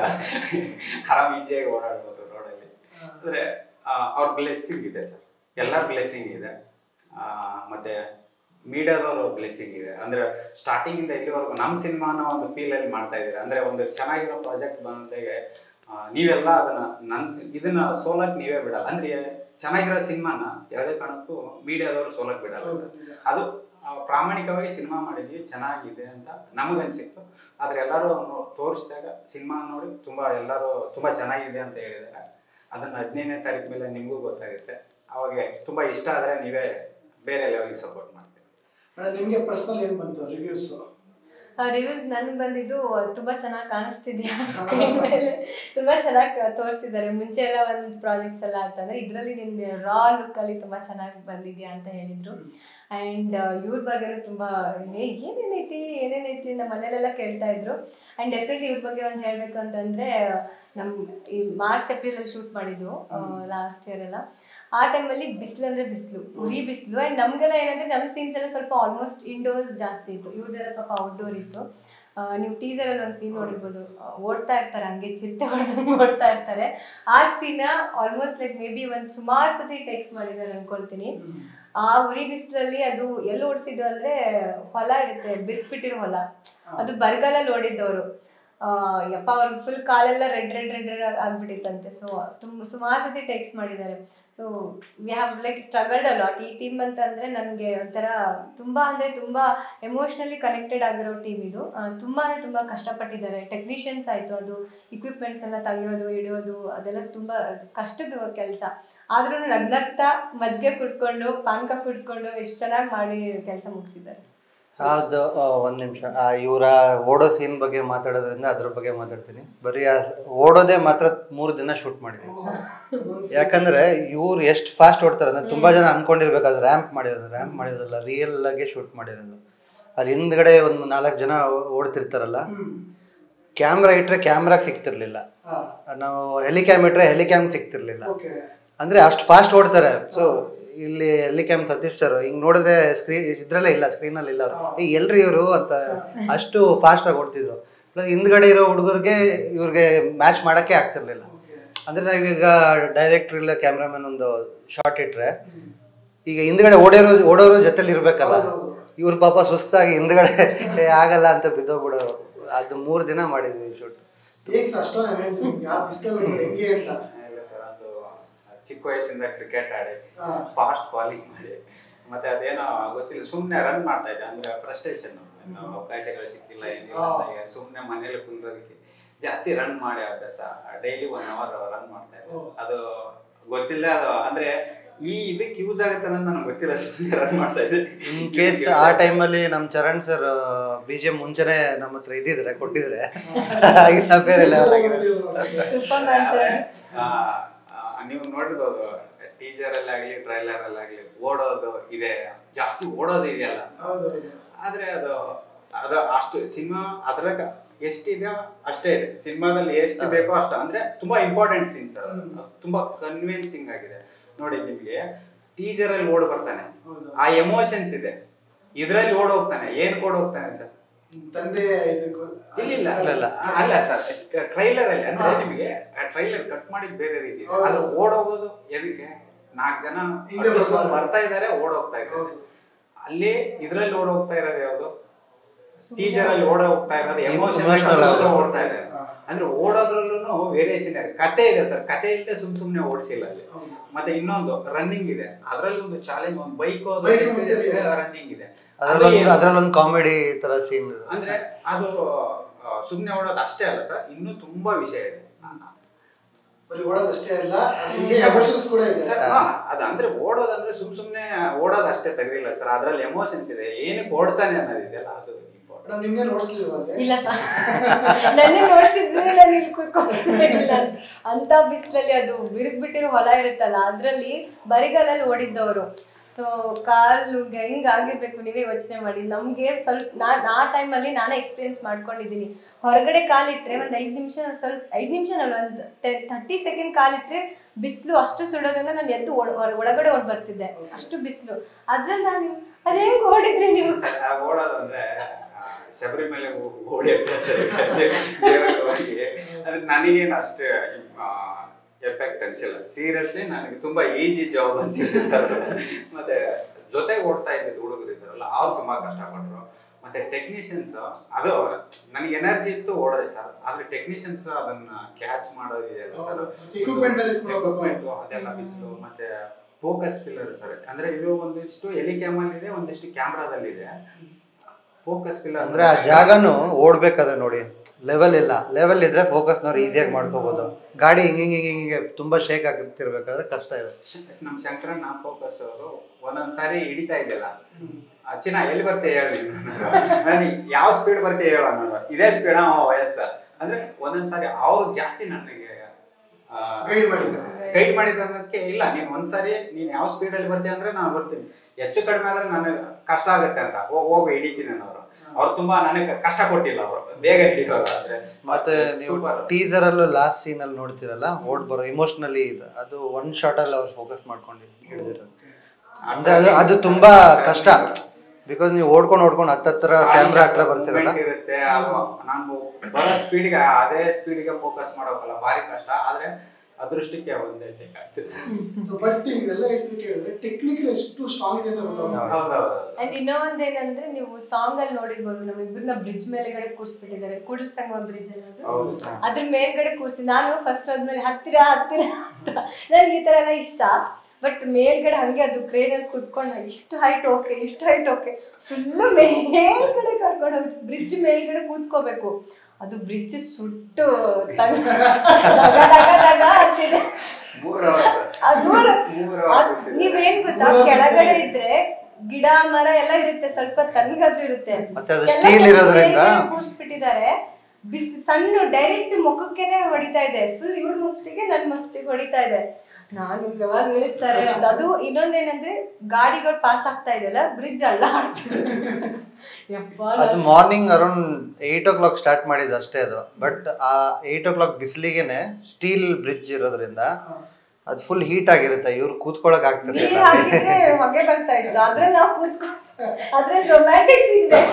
ಆರಾಮ್ ಈಸಿಯಾಗಿ ಓಡಾಡ್ಬೋದು ರೋಡಲ್ಲಿ ಅಂದ್ರೆ ಆ, ಅವ್ರ ಬ್ಲೆಸ್ಸಿಂಗ್ ಇದೆ ಸರ್ ಎಲ್ಲರ ಬ್ಲೆಸ್ಸಿಂಗ್ ಇದೆ ಆ, ಮತ್ತೆ ಮೀಡಿಯಾದವ್ರ ಬ್ಲೆಸ್ಸಿಂಗ್ ಇದೆ ಅಂದ್ರೆ ಸ್ಟಾರ್ಟಿಂಗ್ ಇಂದ ಇಲ್ಲಿವರೆಗೂ ನಮ್ಮ ಸಿನಿಮಾನ ಒಂದು ಫೀಲ್ ಅಲ್ಲಿ ಮಾಡ್ತಾ ಇದ್ದೀರಾ ಅಂದ್ರೆ ಒಂದು ಚೆನ್ನಾಗಿರೋ ಪ್ರಾಜೆಕ್ಟ್ ಬಂದಾಗೆ ಆ, ನೀವೆಲ್ಲ ಅದನ್ನ ನನ್ ಸಿ- ಇದನ್ನ ಸೋಲಕ್ ನೀವೇ ಬಿಡಲ್ಲ ಅಂದ್ರೆ ಚೆನ್ನಾಗಿರೋ ಸಿನಿಮಾನ ಯಾವುದೇ ಕಾರಣಕ್ಕೂ ಮೀಡಿಯಾದವರು ಸೋಲಕ್ ಬಿಡಲ್ಲ ಹೌದು, ಸರ್ ನಿಜ. ಅದು ಆ, ಪ್ರಾಮಾಣಿಕವಾಗಿ ಸಿನಿಮಾ ಮಾಡಿದ್ವಿ ಚೆನ್ನಾಗಿದೆ ಅಂತ ನಮಗನ್ಸಿತ್ತು ಆದ್ರೆ ಎಲ್ಲರೂ ನೋ- ತೋರಿಸಿದಾಗ ಸಿನಿಮಾ ನೋಡಿ ತುಂಬಾ ಎಲ್ಲರೂ ತುಂಬಾ ಚೆನ್ನಾಗಿದೆ ಅಂತ ಹೇಳಿದ್ದಾರೆ ಅದನ್ನ ಹದಿನೈದನೇ ತಾರೀಕು ಮೇಲೆ ನಿಮಗೂ ಗೊತ್ತಾಗುತ್ತೆ ಅವಾಗ ತುಂಬಾ ಇಷ್ಟ ಆದ್ರೆ ನೀವೇ ಬೇರೆ ಲೆವೆಲ್ಗೆ ಸಪೋರ್ಟ್ ಮಾಡ್ತೀವಿ ಮೇಡಮ್ ನಿಮ್ಗೆ ಪರ್ಸನಲ್ ಏನ್ ಬಂತು ರಿವ್ಯೂಸ್ ರಿವ್ಯೂಸ್ ನನ್ಗೆ ಬಂದಿದ್ದು ತುಂಬಾ ಚೆನ್ನಾಗಿ ಕಾಣಿಸ್ತಿದ್ಯಾ ಸ್ಕ್ರೀನ್ ಮೇಲೆ ತುಂಬಾ ಚೆನ್ನಾಗಿ ತೋರಿಸಿದ್ದಾರೆ ಮುಂಚೆ ಎಲ್ಲ ಒಂದು ಪ್ರಾಜೆಕ್ಟ್ಸ್ ಎಲ್ಲ ಅಂತಂದ್ರೆ ಇದರಲ್ಲಿ ನಿಮ್ಗೆ ರಾ ಲುಕ್ ಅಲ್ಲಿ ತುಂಬಾ ಚೆನ್ನಾಗಿ ಬಂದಿದ್ಯಾ ಅಂತ ಹೇಳಿದ್ರು ಅಂಡ್ ಇವ್ರ ಬಗ್ಗೆನೂ ತುಂಬಾ ಏ, ಏನೇನೈತಿ ಏನೇನೈತಿ ನಮ್ಮ ಮನೇಲೆಲ್ಲ ಕೇಳ್ತಾ ಇದ್ರು ಅಂಡ್ ಡೆಫಿನೆಟ್ಲಿ ಇವ್ರ ಬಗ್ಗೆ ಒಂದು ಹೇಳ್ಬೇಕು ಅಂತಂದ್ರೆ ನಮ್ ಈ ಮಾರ್ಚ್ ಏಪ್ರಿಲ್ ಅಲ್ಲಿ ಶೂಟ್ ಮಾಡಿದ್ದು ಲಾಸ್ಟ್ ಇಯರ್ ಎಲ್ಲ ಆ ಟೈಮಲ್ಲಿ ಬಿಸಿಲು ಅಂದ್ರೆ ಬಿಸಿಲು ಉರಿ ಬಿಸಿಲು ಅಂಡ್ ನಮ್ಗೆಲ್ಲ ಏನಂದ್ರೆ ನಮ್ಮ ಸೀನ್ಸ್ ಎಲ್ಲ ಸ್ವಲ್ಪ ಆಲ್ಮೋಸ್ಟ್ ಇಂಡೋರ್ಸ್ ಜಾಸ್ತಿ ಇತ್ತು ಇವ್ರದೆಲ್ಲ ಪಾಪ ಔಟ್ಡೋರ್ ಇತ್ತು ಆ, ನೀವು ಟೀಸರ್ ಅಲ್ಲಿ ಒಂದು ಸೀನ್ ನೋಡಿರ್ಬೋದು ಆ, ಓಡ್ತಾ ಇರ್ತಾರೆ ಹಂಗೆ ಚಿರತೆ ಹೊಡೆದಂಗೆ ಓಡ್ತಾ ಇರ್ತಾರೆ ಆ ಸೀನ ಆಲ್ಮೋಸ್ಟ್ ಲೈಕ್ ಮೇ ಬಿ ಒಂದು ಸುಮಾರು ಸತಿ ಟೆಕ್ಸ್ ಮಾಡಿದ್ದಾರೆ ಅನ್ಕೊಳ್ತೀನಿ ಆ ಉರಿ ಬಿಸಿಲಲ್ಲಿ ಅದು ಎಲ್ಲಿ ಓಡಿಸಿದ್ದು ಅಂದ್ರೆ ಹೊಲ ಇರುತ್ತೆ ಬಿಟ್ಬಿಟ್ಟಿರೋ ಹೊಲ ಅದು ಬರಗಾಲಲ್ಲಿ ಓಡಿದ್ದವರು ಯಪ್ಪ ಅವ್ರಿಗೆ ಫುಲ್ ಕಾಲೆಲ್ಲ ರೆಡ್ ರೆಡ್ ರೆಡ್ ರೆಡ್ ಆಗ್ಬಿಟ್ಟಿತ್ತಂತೆ ಸೊ ತುಂಬ ಸುಮಾರು ಸತಿ ಟೆಕ್ಸ್ ಮಾಡಿದ್ದಾರೆ so we have like struggled a lot ಈ ಟೀಮ್ ಅಂತಂದ್ರೆ ನನಗೆ ಒಂಥರ ತುಂಬಾ ಅಂದ್ರೆ ತುಂಬಾ ಎಮೋಷ್ನಲಿ ಕನೆಕ್ಟೆಡ್ ಆಗಿರೋ ಟೀಮ್ ಇದು ಆ, ತುಂಬಾ ಅಂದ್ರೆ ತುಂಬಾ ಕಷ್ಟಪಟ್ಟಿದ್ದಾರೆ ಟೆಕ್ನಿಷಿಯನ್ಸ್ ಆಯ್ತು ಅದು ಇಕ್ವಿಪ್ಮೆಂಟ್ಸ್ ಎಲ್ಲ ತೆಗಿಯೋದು ಇಡಿಯೋದು ಅದೆಲ್ಲ ತುಂಬಾ ಕಷ್ಟದ ಕೆಲಸ ಆದ್ರೂ ನಗ್ನಗ್ತಾ ಮಜ್ಜಿಗೆ ಕುಡ್ಕೊಂಡು ಪಾನಕ ಕುಡ್ಕೊಂಡು ಎಷ್ಟು ಚೆನ್ನಾಗಿ ಮಾಡಿ ಕೆಲಸ ಮುಗಿಸಿದ್ದಾರೆ ಅದು ಆ, ಒಂದ್ ನಿಮಿಷ ಇವರ ಓಡೋ ಸೀನ್ ಬಗ್ಗೆ ಮಾತಾಡೋದ್ರಿಂದ ಅದ್ರ ಬಗ್ಗೆ ಮಾತಾಡ್ತೀನಿ ಬರೀ ಆ ಓಡೋದೇ ಮಾತ್ರ ಮೂರು ದಿನ ಶೂಟ್ ಮಾಡಿದ್ವಿ ಯಾಕಂದ್ರೆ ಇವ್ರು ಎಷ್ಟು ಫಾಸ್ಟ್ ಓಡ್ತಾರೆ ಅಂದ್ರೆ ತುಂಬಾ ಜನ ಅನ್ಕೊಂಡಿರ್ಬೇಕು ಅದು ರ್ಯಾಂಪ್ ಮಾಡಿರೋದು ರ್ಯಾಂಪ್ ಮಾಡಿರೋದಲ್ಲ ರಿಯಲ್ ಆಗಿ ಶೂಟ್ ಮಾಡಿರೋದು ಅಲ್ಲಿ ಹಿಂದ್ಗಡೆ ಒಂದು ನಾಲ್ಕು ಜನ ಓಡ್ತಿರ್ತಾರಲ್ಲ ಕ್ಯಾಮ್ರಾ ಇಟ್ರೆ ಕ್ಯಾಮ್ರಾಗ್ ಸಿಗ್ತಿರ್ಲಿಲ್ಲ ನಾವು ಹೆಲಿಕ್ಯಾಮ್ ಇಟ್ರೆ ಹೆಲಿಕ್ಯಾಮ್ ಸಿಗ್ತಿರ್ಲಿಲ್ಲ ಓಕೆ ಅಂದ್ರೆ ಅಷ್ಟು ಫಾಸ್ಟ್ ಓಡ್ತಾರೆ ಸೊ ಇಲ್ಲಿ ಹೆಲಿಕ್ಯಾಮ್ ಸತೀಶ್ ಸರ್ ಹಿಂಗ್ ನೋಡಿದ್ರೆ ಸ್ಕ್ರೀನ್ ಇದ್ರಲ್ಲೇ ಇಲ್ಲ ಸ್ಕ್ರೀನ್ ಅಲ್ಲಿ ಇಲ್ಲ ಅವ್ರು ಏ ಎಲ್ರಿ ಇವರು ಅಂತ ಅಷ್ಟು ಫಾಸ್ಟ್ ಆಗಿ ಓಡ್ತಿದ್ರು ಪ್ಲಸ್ ಹಿಂದ್ಗಡೆ ಇರೋ ಹುಡುಗರಿಗೆ ಇವ್ರಿಗೆ ಮ್ಯಾಚ್ ಮಾಡಕ್ಕೆ ಆಗ್ತಿರ್ಲಿಲ್ಲ ಅಂದ್ರೆ ನಾವೀಗ ಡೈರೆಕ್ಟರ್ ಇಲ್ಲ ಕ್ಯಾಮ್ರಾಮನ್ ಒಂದು ಶಾರ್ಟ್ ಇಟ್ರೆ ಈಗ ಹಿಂದ್ಗಡೆ ಓಡೋರು ಓಡೋರು ಜೊತೆಲಿ ಇರ್ಬೇಕಲ್ಲ ಹೌದೌದು. ಇವ್ರ ಪಾಪ ಸುಸ್ತಾಗಿ ಹಿಂದ್ಗಡೆ ಏ, ಆಗಲ್ಲ ಅಂತ ಬಿದ್ದೋಗ್ಬಿಡೋರು ಅದು ಮೂರು ದಿನ ಮಾಡಿದ್ವಿ ಶೂಟ್ ಹೇಗ್ ಸರ್ ಅಷ್ಟೊಂದು ಎನರ್ಜಿ ನಿಮ್ಗೆ ಆ ಬಿಸಿಲಲ್ಲಿ ಹೆಂಗೆ ಅಂತ ಇಲ್ಲ ಸರ್ ಅದು ಚಿಕ್ಕ ವಯಸ್ಸಿಂದ ಕ್ರಿಕೆಟ್ ಆಡಿ ಹಾ. ಫಾಸ್ಟ್ ಬಾಲಿಂಗ್ ಮಾಡಿ ಮತ್ತೆ ಅದೇನೋ ಗೊತ್ತಿಲ್ಲ ಸುಮ್ಮನೆ ರನ್ ಮಾಡ್ತಾ ಇದ್ದೆ ಅಂದ್ರೆ ಫ್ರಸ್ಟ್ರೇಷನ್ ಅವಕಾಶಗಳು ಸಿಕ್ತಿಲ್ಲ ಏನಿಲ್ಲ ಹಾ. ಅಂತ ಈಗ ಸುಮ್ಮನೆ ಮನೇಲಿ ಕುಂದ್ರೋದಕ್ಕೆ ಜಾಸ್ತಿ ರನ್ ಮಾಡಿ ಅಭ್ಯಾಸ ಡೈಲಿ ಒನ್ ಅವರ್ ರನ್ ಮಾಡ್ತಾ ಇದ್ದೆ ಓ. ಅದು ಗೊತ್ತಿಲ್ಲ ಅದು ಅಂದ್ರೆ ಈ ಇದಕ್ಕೆ ಯೂಸ್ ಆಗುತ್ತೆ ಅನ್ನೋದು ನನಗೆ ಗೊತ್ತಿಲ್ಲ ಸುಮ್ಮನೆ ರನ್ ಮಾಡ್ತಾ ಇದ್ದೆ ಇನ್ ಕೇಸ್ ಆ ಟೈಮಲ್ಲಿ ನಮ್ಮ Charan sir B G M ಮುಂಚೆನೆ ನಮ್ಮ ಹತ್ರ ಇದ್ದಿದ್ರೆ ಕೊಟ್ಟಿದ್ರೆ ಆಗಿನ ಬೇರೆ ಲೆವೆಲ್ ಆಗಿದೆ ಸೂಪರ್ ಮ್ಯಾನ್ ಆ, ಆ, ನೀವು ನೋಡಿರ್ಬೋದು ಟೀಚರ್ ಅಲ್ಲಿ ಆಗ್ಲಿ ಟ್ರೈಲರ್ ಅಲ್ಲಿ ಆಗ್ಲಿ ಓಡೋದು ಇದೆ ಜಾಸ್ತಿ ಓಡೋದು ಇದೆಯಲ್ಲ ಹೌದು ಆದ್ರೆ ಅದು ಅದು ಅಷ್ಟು ಸಿನಿಮಾ ಅದ್ರಾಗ ಎಷ್ಟಿದೆ ಅಷ್ಟೇ ಇದೆ ಸಿನಿಮಾದಲ್ಲಿ ಎಷ್ಟು ಬೇಕೋ ಅಷ್ಟು ಅಂದ್ರೆ ತುಂಬಾ ಇಂಪಾರ್ಟೆಂಟ್ ಸೀನ್ಸ್ ಅದು ತುಂಬಾ ಕನ್ವಿನ್ಸಿಂಗ್ ಆಗಿದೆ ನೋಡಿ ನಿಮ್ಗೆ ಟೀಚರ್ ಅಲ್ಲಿ ಓಡ್ ಬರ್ತಾನೆ ಹೌದು. ಆ ಎಮೋಷನ್ಸ್ ಇದೆ ಇದ್ರಲ್ಲಿ ಓಡ್ ಹೋಗ್ತಾನೆ ಏನ್ ಓಡ್ ಹೋಗ್ತಾನೆ ಸರ್ ತಂದೆ ಇದಕ್ಕೂ ಇಲ್ಲ ಇಲ್ಲ ಇಲ್ಲ, ಇಲ್ಲ. ಅ- ಅಲ್ಲ ಸರ್ ಟ್ರೈಲರ್ ಅಲ್ಲಿ ಅಂದ್ರೆ ನಿಮಗೆ ಟ್ರೈಲರ್ ಕಟ್ ಮಾಡಿದ್ ಬೇರೆ ರೀತಿ ಇದೆ. ಹೌದು. ಅದು ಓಡೋಗೋದು ಎದಕ್ಕೆ ನಾಲ್ಕು ಜನ ಹಿಂದೆ ಅಡ್ಡಿಸ್ಕೊಂಡ್ ಬರ್ತಾರೆ. ಬರ್ತಾ ಇದಾರೆ ಓಡ್ ಹೋಗ್ತಾ ಇದ್ದಾರೆ ಹೌದು. ಅಲ್ಲಿ ಇದ್ರಲ್ಲಿ ಓಡ್ ಹೋಗ್ತಾ ಇರೋದು ಯಾವ್ದು ಟೀಚರ್ ಅಲ್ಲಿ ಓಡ ಹೋಗ್ತಾ ಇರೋದು ಎಮೋಷನ್ Emotional ಆಗೋದು. ಓಡ್ತಾ ಇದ್ದಾರೆ ಹಾ. ಅಂದ್ರೆ ಓಡೋದ್ರಲ್ಲೂ ವೇರಿಯೇಷನ್ ಇದೆ ಕತೆ ಇದೆ ಸರ್ ಕತೆ ಇಲ್ಲದೆ ಸುಮ್ ಸುಮ್ನೆ ಓಡಿಸಿಲ್ಲ ಅಲ್ಲಿ ಹೌದು. ಮತ್ತೆ ಇನ್ನೊಂದು ರನ್ನಿಂಗ್ ಇದೆ ಅದ್ರಲ್ಲಿ ಒಂದು ಚಾಲೆಂಜ್ ಒಂದು ಬೈಕ್ Bike ಮತ್ತೆ ಇದೆ. ರನ್ನಿಂಗ್ ಇದೆ ಅದು ಅದ್ರಲ್ಲೊಂದು ಏನು? ಅದ್ರಲ್ಲೊಂದು ಕಾಮಿಡಿ ತರ ಸೀನ್ ಅಂದ್ರೆ ಅದು ಆ, ಸುಮ್ನೆ ಓಡೋದು ಅಷ್ಟೇ ಅಲ್ಲ ಸರ್ ಇನ್ನೂ ತುಂಬಾ ವಿಷಯ ಇದೆ ಬರೀ ಓಡೋದು ಅಷ್ಟೇ ಅಲ್ಲ ಎಮೋಷನ್ಸ್ ಕೂಡ ಇದೆ ಸರ್ ಹಾ, ಅದು ಅಂದ್ರೆ ಓಡೋದಂದ್ರೆ ಸುಮ್ ಸುಮ್ನೆ ಓಡೋದು ಅಷ್ಟೇ ತೆಗೆದಿಲ್ಲ ಸರ್ ಅದ್ರಲ್ಲಿ ಎಮೋಷನ್ಸ್ ಇದೆ ಏನಕ್ಕೆ ಓಡ್ತಾನೆ ಅನ್ನೋದಿದೆಯಲ್ಲ ಅದು ಇಂಪಾರ್ಟೆಂಟ್ ಮೇಡಮ್ ನಿಮ್ಗೆ ನೋಡ್ಸ್ಲಿಲ್ವಾ ಅಲ್ಲಿ ಇಲ್ಲಪ್ಪ ನನ್ನ ನೋಡ್ಸಿದ್ರೆ ನಾನು ಇಲ್ಲಿ ಕೂತ್ಕೊಂಡಿಲ್ಲ ಅಂತ ಬಿಸಿಲಲ್ಲಿ ಅದು ಬಿರುಗ್ಬಿಟ್ಟಿರೋ ಹೊಲ ಇರುತ್ತಲ್ಲ ಅದ್ರಲ್ಲಿ ಬರಿಗಾಲಲ್ಲಿ ಓಡಿದ್ದವರು ಸೊ ಕಾಲು ಹೆಂಗ್ ಆಗಿರ್ಬೇಕು ನೀವೇ ಯೋಚನೆ ಮಾಡಿ ನಮ್ಗೆ ಸ್ವಲ್ಪ ನಾನ್ ಆ ಟೈಮಲ್ಲಿ ನಾನೇ ಎಕ್ಸ್ಪೀರಿಯನ್ಸ್ ಮಾಡ್ಕೊಂಡಿದ್ದೀನಿ ಹೊರಗಡೆ ಕಾಲಿಟ್ರೆ ಒಂದ್ ಐದ್ ನಿಮಿಷ ಸ್ವಲ್ಪ ಐದ್ ನಿಮಿಷ ಅಲ್ಲ ಒಂದು ಥರ್ಟಿ ಸೆಕೆಂಡ್ ಕಾಲಿಟ್ರೆ ಬಿಸಿಲು ಅಷ್ಟು ಸುಡೋದ್ರಿಂದ ನಾನು ಎದ್ದು ಒಳ- ಹೊರ- ಒಳಗಡೆ ಓಡ್ ಬರ್ತಿದ್ದೆ ಅಷ್ಟು ಬಿಸಿಲು ಅದ್ರಲ್ಲಿ ನಾನು ಅದೇ ಓಡಿದ್ರಿ ನೀವು ಆ ಓಡೋದು ಅಂದ್ರೆ ಆ, ಶಬರಿಮಲೆ ಹೋ- ಓಡಿ ಅಭ್ಯಾಸ ಇದೆ. ದೇವರಿಗೆ ಹೋಗಿ ಅದು ನನಗೇನು ಅಷ್ಟು ಎಫೆಕ್ಟ್ ಅನ್ಸಿಲ್ಲ ಸೀರಿಯಸ್ಲಿ ನನಗೆ ತುಂಬಾ ಈಜಿ ಜಾಬ್ ಅನ್ಸಿಲ್ಲ ಸರ್ ಮತ್ತೆ ಜೊತೆಗೆ ಓಡ್ತಾ ಇದ್ದಿದ್ದು ಹುಡುಗರು ಇದ್ದಾರಲ್ಲ ಅವ್ರು ತುಂಬಾ ಕಷ್ಟಪಟ್ರು ಮತ್ತೆ ಟೆಕ್ನಿಷಿಯನ್ಸ್ ಅದು ನನಗೆ ಎನರ್ಜಿ ಇತ್ತು ಓಡೋದೆ ಸರ್ ಆದ್ರೆ ಟೆಕ್ನಿಷಿಯನ್ಸ್ ಅದನ್ನ ಕ್ಯಾಚ್ ಮಾಡೋದಿದೆಯಲ್ಲ ಸರ್ ಹೌದು. Equipment ಎಲ್ಲ ಇಸ್ಕೊಂಡು ಹೋಗ್ಬೇಕು. Equipment ಅದೆಲ್ಲ ಬಿಸಿಲು ಮತ್ತೆ ಫೋಕಸ್ ಪಿಲ್ಲರ್ ಸರ್ ಅಂದ್ರೆ ಇದು ಒಂದಿಷ್ಟು ಎಲಿ ಕ್ಯಾಮಲ್ ಇದೆ ಒಂದಿಷ್ಟು ಕ್ಯಾಮ್ರಾದಲ್ಲಿ ಇದೆ ಫೋಕಸ್ ಪಿಲ್ಲರ್ ಅಂದ್ರೆ ಆ ಜಾಗನು ಓಡ್ಬೇಕಾದ್ರೆ ನೋಡಿ ಲೆವೆಲ್ ಇಲ್ಲ ಲೆವೆಲ್ ಇದ್ರೆ ಫೋಕಸ್ನವ್ರು ಈಸಿಯಾಗಿ ಮಾಡ್ಕೋಬಹುದು ಗಾಡಿ ಹಿಂಗ್ ಹಿಂಗ್ ಹಿಂಗ್ ಹಿಂಗೆ ತುಂಬಾ ಶೇಕ್ ಆಗ್ತಿರ್ಬೇಕಾದ್ರೆ ಕಷ್ಟ ಇದೆ ನಮ್ ಶಂಕರಣ್ಣ ಫೋಕಸ್ ಅವರು ಒಂದೊಂದ್ ಸಾರಿ ಹಿಡಿತಾ ಇದೆಯಲ್ಲ ಚಿನ್ನ ಎಲ್ಲಿ ಬರ್ತೀಯ ಹೇಳಿ ನಾನು ಯಾವ ಸ್ಪೀಡ್ ಬರ್ತೀಯ ಹೇಳ ನಾನು ಇದೇ ಸ್ಪೀಡ್ ವಯಸ್ಸ ಅಂದ್ರೆ ಒಂದೊಂದ್ ಸಾರಿ ಅವ್ರು ಜಾಸ್ತಿ ನನಗೆ Guide ಮಾಡಿದ್ರು. ಗೈಡ್ ಮಾಡಿದ್ದಕ್ಕೆ ಇಲ್ಲ ನೀನ್ ಒಂದ್ಸಾರಿ ನೀನ್ ಯಾವ ಸ್ಪೀಡ್ ಅಲ್ಲಿ ಬರ್ತೀಯ ಅಂದ್ರೆ ನಾನು ಬರ್ತೀನಿ ಹೆಚ್ಚು ಕಡಿಮೆ ಆದ್ರೆ ನನಗೆ ಕಷ್ಟ ಆಗುತ್ತೆ ಅಂತ ಹೋ- ಹೋಗಿ ಹಿಡಿತೀನಿ ಅನ್ನೋರು ಅವ್ರು ತುಂಬಾ ನನಗೆ ಕಷ್ಟ ಕೊಟ್ಟಿಲ್ಲ ಅವರು ಬೇಗ ಹಿಡಿಯೋರು ಆದ್ರೆ ಮತ್ತೆ ನೀವು super. ಟೀಸರ್ ಅಲ್ಲೂ ಲಾಸ್ಟ್ ಸೀನ್ ಅಲ್ಲಿ ನೋಡ್ತಿರಲ್ಲ ಓಡ್ ಬರೋ ಇಮೋಷನಲಿ ಇದು ಅದು ಒನ್ ಶಾಟ್ ಅಲ್ಲಿ ಅವ್ರು ಫೋಕಸ್ ಮಾಡ್ಕೊಂಡು ಹಿಡಿದಿರೋದು ಅಂದ್ರೆ ಅದು ಅದು ತುಂಬಾ ಕಷ್ಟ ಬಿಕಾಸ್ ನೀವು ಓಡ್ಕೊಂಡು ಓಡ್ಕೊಂಡು ಹತ್ತತ್ರ ಕ್ಯಾಮ್ರಾ ಹತ್ರ ಬರ್ತಿರಲ್ಲ Movement ಇರುತ್ತೆ ಅದು ನಾನು ಬರೋ ಸ್ಪೀಡ್ಗೆ ಅದೇ ಸ್ಪೀಡ್ಗೆ ಫೋಕಸ್ ಮಾಡೋಕಲ್ಲ ಭಾರಿ ಕಷ್ಟ ಆದ್ರೆ ಅದೃಷ್ಟಕ್ಕೆ ಒಂದೇ ಟೇಕ್ ಆಗ್ತದೆ ಸೊ ಬಟ್ ಇವೆಲ್ಲ ಇಟ್ಟು ಕೇಳಿದ್ರೆ ಟೆಕ್ನಿಕಲ್ ಎಷ್ಟು ಸ್ಟ್ರಾಂಗ್ ಇದೆ ಅಂತ ಗೊತ್ತಾಗುತ್ತೆ ಹೌದೌದು ಅಂಡ್ ಇನ್ನೂ ಒಂದೇನಂದ್ರೆ ನೀವು ಸಾಂಗ್ ಅಲ್ಲಿ ನೋಡಿರ್ಬೋದು ನಮ್ಮಿಬ್ಬರನ್ನ ಬ್ರಿಡ್ಜ್ ಮೇಲೆಗಡೆ ಕೂರಿಸ್ಬಿಟ್ಟಿದ್ದಾರೆ ಕೂಡಲ ಸಂಗಮ ಬ್ರಿಡ್ಜ್ ಅನ್ನೋದು ಹೌದು ಸರ್ ಅದ್ರ ಮೇಲ್ಗಡೆ ಕೂರಿಸಿ ನಾನು ಫಸ್ಟ್ ಆದ್ಮೇಲೆ ಹತ್ತಿರ ಹತ್ತಿರ ಅಂತ ನನ್ಗೆ ಈ ತರ ಎಲ್ಲ ಇಷ್ಟ ಬಟ್ ಮೇಲ್ಗಡೆ ಹಂಗೆ ಅದು ಕ್ರೇನ್ ಅಲ್ಲಿ ಕುತ್ಕೊಂಡು ಇಷ್ಟು ಹೈಟ್ ಓಕೆ ಇಷ್ಟು ಹೈಟ್ ಓಕೆ ಫುಲ್ಲು ಮೇಲ್ಗಡೆ ಕರ್ಕೊಂಡು ಹೋಗಿ ಬ್ರಿಡ್ಜ್ ಮೇಲ್ಗಡೆ ಕೂತ್ಕೋಬೇಕು ಅದು ಬ್ರಿಡ್ಜ್ ಸುಟ್ಟು ತಣ್ಣ ದಗ ದಗ ದಗ ಅಂತಿದೆ ಮೂರು ಅವರ್ ಸರ್ ಅದು ಮೂರು hours ಅದ್ ಕೂರ್ಸಿದ್ದಾರೆ. ನೀವೇನ್ ಗೊತ್ತಾ ಮೂರು hours ಕೆಳಗಡೆ ಇದೆ. ಇದ್ರೆ ಗಿಡ ಮರ ಎಲ್ಲ ಇರುತ್ತೆ ಸ್ವಲ್ಪ ತಣ್ಣಗಾದ್ರೂ ಇರುತ್ತೆ ಮತ್ತೆ ಅದು ಎಲ್ಲ ಸ್ಟೀಲ್ ಇರೋದ್ರಿಂದ ಕೂರಿಸ್ಬಿಟ್ಟಿದ್ದಾರೆ ಬಿಸಿ ಸಣ್ಣ ಡೈರೆಕ್ಟ್ ಮುಖಕ್ಕೆನೆ ಹೊಡಿತಾ ಇದೆ ಫುಲ್ ಇವ್ರ ಮಸ್ತಿಗೆ ನನ್ ಮಸ್ತಿಗೆ ಹೊಡಿತಾ ಇದೆ ನಾನು ಯಾವಾಗ ಇಳಿಸ್ತಾರೆ ಅಂತ ಅದು ಇನ್ನೊಂದೇನಂದ್ರೆ ಗಾಡಿಗಳು ಪಾಸ್ ಆಗ್ತಾ ಇದೆಯಲ್ಲ ಬ್ರಿಡ್ಜ್ ಅಲ್ಲ ಅದು morning around eight o'clock start ಮಾಡಿದ್ದು ಅಷ್ಟೇ ಅದು ಬಟ್ ಆ ಏಯ್ಟ್ ಓ ಕ್ಲಾಕ್ ಬಿಸಿಲಿಗೆನೆ ಸ್ಟೀಲ್ ಬ್ರಿಡ್ಜ್ ಇರೋದ್ರಿಂದ ಅದು ಫುಲ್ ಹೀಟ್ ಆಗಿರುತ್ತೆ ಇವ್ರು ಕೂತ್ಕೊಳಕ್ ಆಗ್ತದೆ ನೀರ್ ಹಾಕಿದ್ರೆ ಹೊಗೆ ಬರ್ತಾ ಇತ್ತು ಆದ್ರೆ ನಾವು ಕೂತ್ಕೊಂಡು ಆದ್ರೆ ರೊಮ್ಯಾಂಟಿಕ್ಸ್ ಇದೆ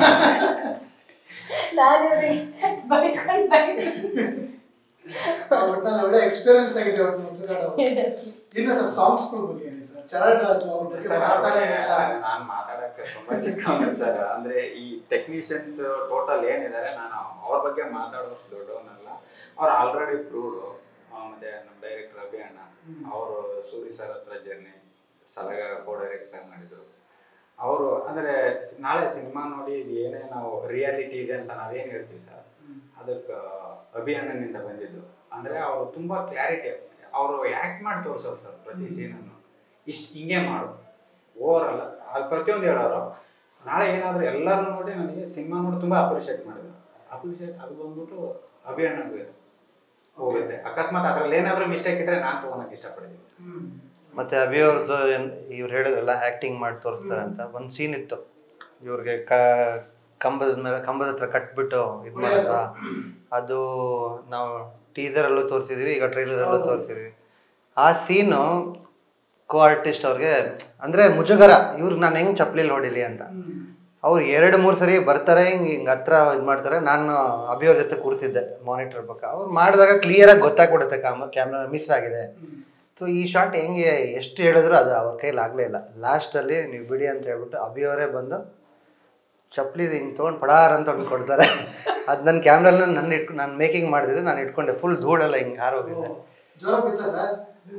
ನಾನು ಬೈಕೊಂಡು ಬೈಕೊಂಡು ಒಟ್ಟಲ್ಲಿ ಒಳ್ಳೆ ಎಕ್ಸ್ಪೀರಿಯನ್ಸ್ ಆಗಿದೆ ಒಟ್ಟು ಮುತ್ತುಗಾಡ್ ಅವ್ರು. ಇನ್ನು ಸರ್ ಸಾಂಗ್ಸ್ ಬಗ್ಗೆ ಹೇಳಿ ಸರ್ ಚರಣ್ ರಾಜ್ ಅವ್ರ ಬಗ್ಗೆ ಸರ್ ಮಾತಾಡಿ ನಾನು ಮಾತಾಡಕ್ಕೆ ತುಂಬಾ ಚಿಕ್ಕವನು ಸರ್ ಅಂದ್ರೆ ಈ ಟೆಕ್ನಿಷಿಯನ್ಸ್ ಟೋಟಲ್ ಏನಿದ್ದಾರೆ ನಾನು ಅವ್ರ ಬಗ್ಗೆ ಮಾತಾಡೋಷ್ಟು ದೊಡ್ಡವನಲ್ಲ ಅವ್ರು ಆಲ್ರೆಡಿ ಪ್ರೂವ್ಡ್ ಮತ್ತೆ ನಮ್ಮ ಡೈರೆಕ್ಟರ್ ಅಭಿ ಅಣ್ಣ ಅವರು ಸೂರಿ ಸರ್ ಹತ್ರ ಜರ್ನಿ ಸಲಗ ಕೋ ಡೈರೆಕ್ಟ್ ಮಾಡಿದ್ರು ಅವರು ಅಂದ್ರೆ ಸ್- ನಾಳೆ ಸಿನಿಮಾ ನೋಡಿ ಇದು ಏನೇ ನಾವು ರಿಯಾಲಿಟಿ ಇದೆ ಅಂತ ನಾವೇನ್ ಹೇಳ್ತೀವಿ ಸರ್ ಅದಕ್ಕೆ ಅಭಿಯಾನದಿಂದ ಬಂದಿದ್ದು ಅಂದ್ರೆ ಅವರು ತುಂಬಾ ಕ್ಲಾರಿಟಿ ಅವರು ಆಕ್ಟ್ ಮಾಡಿ ತೋರ್ಸೋರು ಸರ್ ಪ್ರತಿ ಸೀನನ್ನು ಇಷ್ಟು ಹಿಂಗೆ ಮಾಡು ಓವರ್ ಅಲ್ಲ ಅದು ಪ್ರತಿಯೊಂದು ಹೇಳೋರು ನಾಳೆ ಏನಾದ್ರು ಎಲ್ಲರೂ ನೋಡಿ ನನಗೆ ಸಿನಿಮಾ ನೋಡಿ ತುಂಬಾ ಅಪ್ರಿಷಿಯೇಟ್ ಮಾಡಿದ್ರು ಅಪ್ರಿಷಿಯೇಟ್ ಅದು ಬಂದ್ಬಿಟ್ಟು ಅಭಿಯಾನಕ್ಕೆ ಹೋಗುತ್ತೆ ಅಕಸ್ಮಾತ್ ಅದ್ರಲ್ಲಿ ಏನಾದ್ರು ಮಿಸ್ಟೇಕ್ ಇದ್ರೆ ನಾನು ತಗೊಳಕ್ ಇಷ್ಟಪಡ್ತೀನಿ ಸರ್ ಮತ್ತೆ ಅಭಿ ಅವ್ರದ್ದು ಇವ್ರು ಹೇಳಿದ್ರಲ್ಲ ಆಕ್ಟಿಂಗ್ ಮಾಡಿ ತೋರಿಸ್ತಾರೆ ಅಂತ ಒಂದು ಸೀನ್ ಇತ್ತು ಇವ್ರಿಗೆ ಕ ಕಂಬದ ಮೇಲೆ ಕಂಬದ ಹತ್ರ ಕಟ್ಬಿಟ್ಟು ಇದು ಮಾಡೋದ ಅದು ನಾವು ಟೀಸರಲ್ಲೂ ತೋರಿಸಿದ್ವಿ ಈಗ ಟ್ರೈಲರಲ್ಲೂ ತೋರಿಸಿದ್ವಿ ಆ ಸೀನು ಕೋ ಆರ್ಟಿಸ್ಟ್ ಅವ್ರಿಗೆ ಅಂದರೆ ಮುಜುಗರ ಇವ್ರಿಗೆ ನಾನು ಹೆಂಗೆ ಚಪ್ಪಲಿಲಿ ಹೊಡಿಲಿ ಅಂತ ಅವ್ರು ಎರಡು ಮೂರು ಸರಿ ಬರ್ತಾರೆ ಹಿಂಗೆ ಹಿಂಗೆ ಹತ್ರ ಇದು ಮಾಡ್ತಾರೆ ನಾನು ಅಭಿ ಅವ್ರ ಜೊತೆ ಕೂರ್ತಿದ್ದೆ ಮಾನಿಟರ್ ಪಕ್ಕ ಅವ್ರು ಮಾಡಿದಾಗ ಕ್ಲಿಯರಾಗಿ ಗೊತ್ತಾಗ್ಬಿಡುತ್ತೆ ಕಾಮ ಕ್ಯಾಮ್ರಾ ಮಿಸ್ ಆಗಿದೆ ಸೊ ಈ ಶಾಟ್ ಹೆಂಗೆ ಎಷ್ಟು ಹೇಳಿದ್ರು ಅದು ಅವ್ರ ಕೈಲಿ ಆಗಲೇ ಇಲ್ಲ ಲಾಸ್ಟಲ್ಲಿ ನೀವು ಬಿಡಿ ಅಂತ ಹೇಳ್ಬಿಟ್ಟು ಅಭಿ ಅವರೇ ಬಂದು ಚಪ್ಪಲಿ ಹಿಂಗೆ ತೊಗೊಂಡು ಪಡಾರ್ ಅಂತ ಒಂದು ಕೊಡ್ತಾರೆ ಅದು ನನ್ನ ಕ್ಯಾಮ್ರಲ್ಲಿ ನನ್ನ ಇಟ್ಕೊ ನಾನು ಮೇಕಿಂಗ್ ಮಾಡಿದ್ರೆ ನಾನು ಇಟ್ಕೊಂಡೆ ಫುಲ್ ಧೂಳೆಲ್ಲ ಹಿಂಗೆ ಹಾರೋಗಿದ್ದೆ ಜ್ವರ ಬಿತ್ತ ಸರ್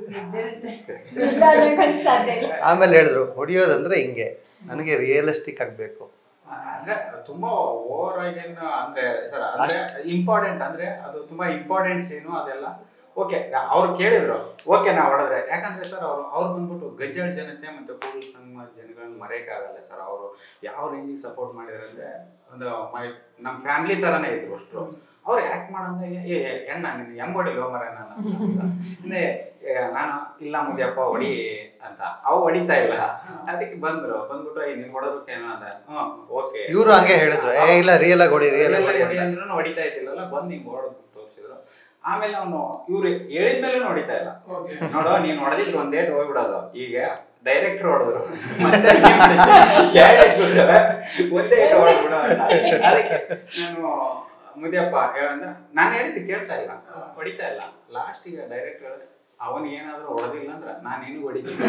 ಇಲ್ಲ ಅನ್ನೋಕ್ಕಂತೂ ಸಾಧ್ಯ ಇಲ್ಲ ಆಮೇಲೆ ಹೇಳಿದ್ರು ಹೊಡಿಯೋದಂದ್ರೆ ಹಿಂಗೆ ನನಗೆ ರಿಯಲಿಸ್ಟಿಕ್ ಆಗಬೇಕು ಅಂದ್ರೆ ತುಂಬಾ ಓವರ್ ಆಗಿ ಏನು ಅಂದ್ರೆ ಸರ್ ಅಂದ್ರೆ ಇಂಪಾರ್ಟೆಂಟ್ ಅಂದ್ರೆ ಅದು ತುಂಬಾ ಇಂಪಾರ್ಟೆಂಟ್ ಸೀನು ಅದೆಲ್ಲ ಓಕೆ ಅವ್ರು ಕೇಳಿದ್ರು ಓಕೆ ನಾವು ಹೊಡೆದ್ರೆ ಯಾಕಂದ್ರೆ ಸರ್ ಅವರು ಅವ್ರು ಬಂದ್ಬಿಟ್ಟು ಗಜ್ಜಾಳ್ ಜನತೆ ಮತ್ತೆ ಕೂಡಲ ಸಂಘ ಜನಗಳನ್ನ ಮರೆಯಕ್ಕಾಗಲ್ಲ ಸರ್ ಅವರು ಯಾವ ರೇಂಜಿಗೆ ಸಪೋರ್ಟ್ ಮಾಡಿದ್ರು ಅಂದ್ರೆ ಒಂದು ಮೈ ನಮ್ಮ ಫ್ಯಾಮಿಲಿ ತರನೇ ಇದ್ರು ಅಷ್ಟು ಅವ್ರು ಯಾಕೆ ಮಾಡಂದಾಗ ಏ ಏ, ಎಣ್ಣ ನಿನ್ ಹೆಂಗ್ ಹೊಡಿಲ್ವ ಮರ ನಾನು ಅಂದ್ರೆ ಏ, ನಾನು ಇಲ್ಲ ಮುಗಿಯಪ್ಪ ಹೊಡಿ ಅಂತ ಅವು ಹೊಡಿತಾ ಇಲ್ಲ ಅದಕ್ಕೆ ಬಂದ್ರು ಬಂದ್ಬಿಟ್ಟು ಏ, ನೀನ್ ಹೊಡೋದಕ್ಕೇನೋ ಅದ ಹ್ಮ್ ಓಕೆ ಇವರು ಹಂಗೆ ಹೇಳಿದ್ರು ಏ ಇಲ್ಲ ರಿಯಲ್ ಆಗಿ ಹೊಡಿ ರಿಯಲ್ ಆಗಿ ಹೊಡಿ ಅಂತ ಅಂದ್ರೂ ಹೊಡಿತಾ ಇದ್ದಿಲ್ಲಲ್ಲ ಬಂದ್ ಹಿಂಗ್ ಹೊಡೆದು ತೋರಿಸಿದ್ರು ಆಮೇಲೆ ಅವನು ಇವ್ರು ಹೇಳಿದ್ಮೇಲೆ ಹೊಡಿತಾ ಇಲ್ಲ ಓಕೆ ನೋಡು ನೀನ್ ಹೊಡೆದಿದ್ರು ಒಂದ್ ಏಟ್ ಹೋಗ್ಬಿಡೋದು ಈಗ ಡೈರೆಕ್ಟರ್ ಹೊಡೆದ್ರು ಮತ್ತೆ ನೀನ್ ಹೊಡಿತೀಯ. ಎರಡ್ ಏಟ್ ಬಿಡ್ತಾರೆ, ಒಂದೇ ಏಟ್ ಹೊಡೆದ್ಬಿಡು ಅಂತ. ಅದಕ್ಕೆ ನಾನು ಮುದಿಯಪ್ಪ ಹೇಳಂದ್ರೆ ನಾನು ಹೇಳಿದ್ದು ಕೇಳ್ತಾ ಇಲ್ಲ ಹೊಡಿತಾ ಇಲ್ಲ ಲಾಸ್ಟ್ ಈಗ ಡೈರೆಕ್ಟರ್ ಹೇಳಿದ್ರೆ ಅವನ್ ಏನಾದ್ರೂ ಹೊಡೆದಿಲ್ಲ ಅಂದ್ರ ನಾನು ಏನು ಹೊಡಿತೀನಿ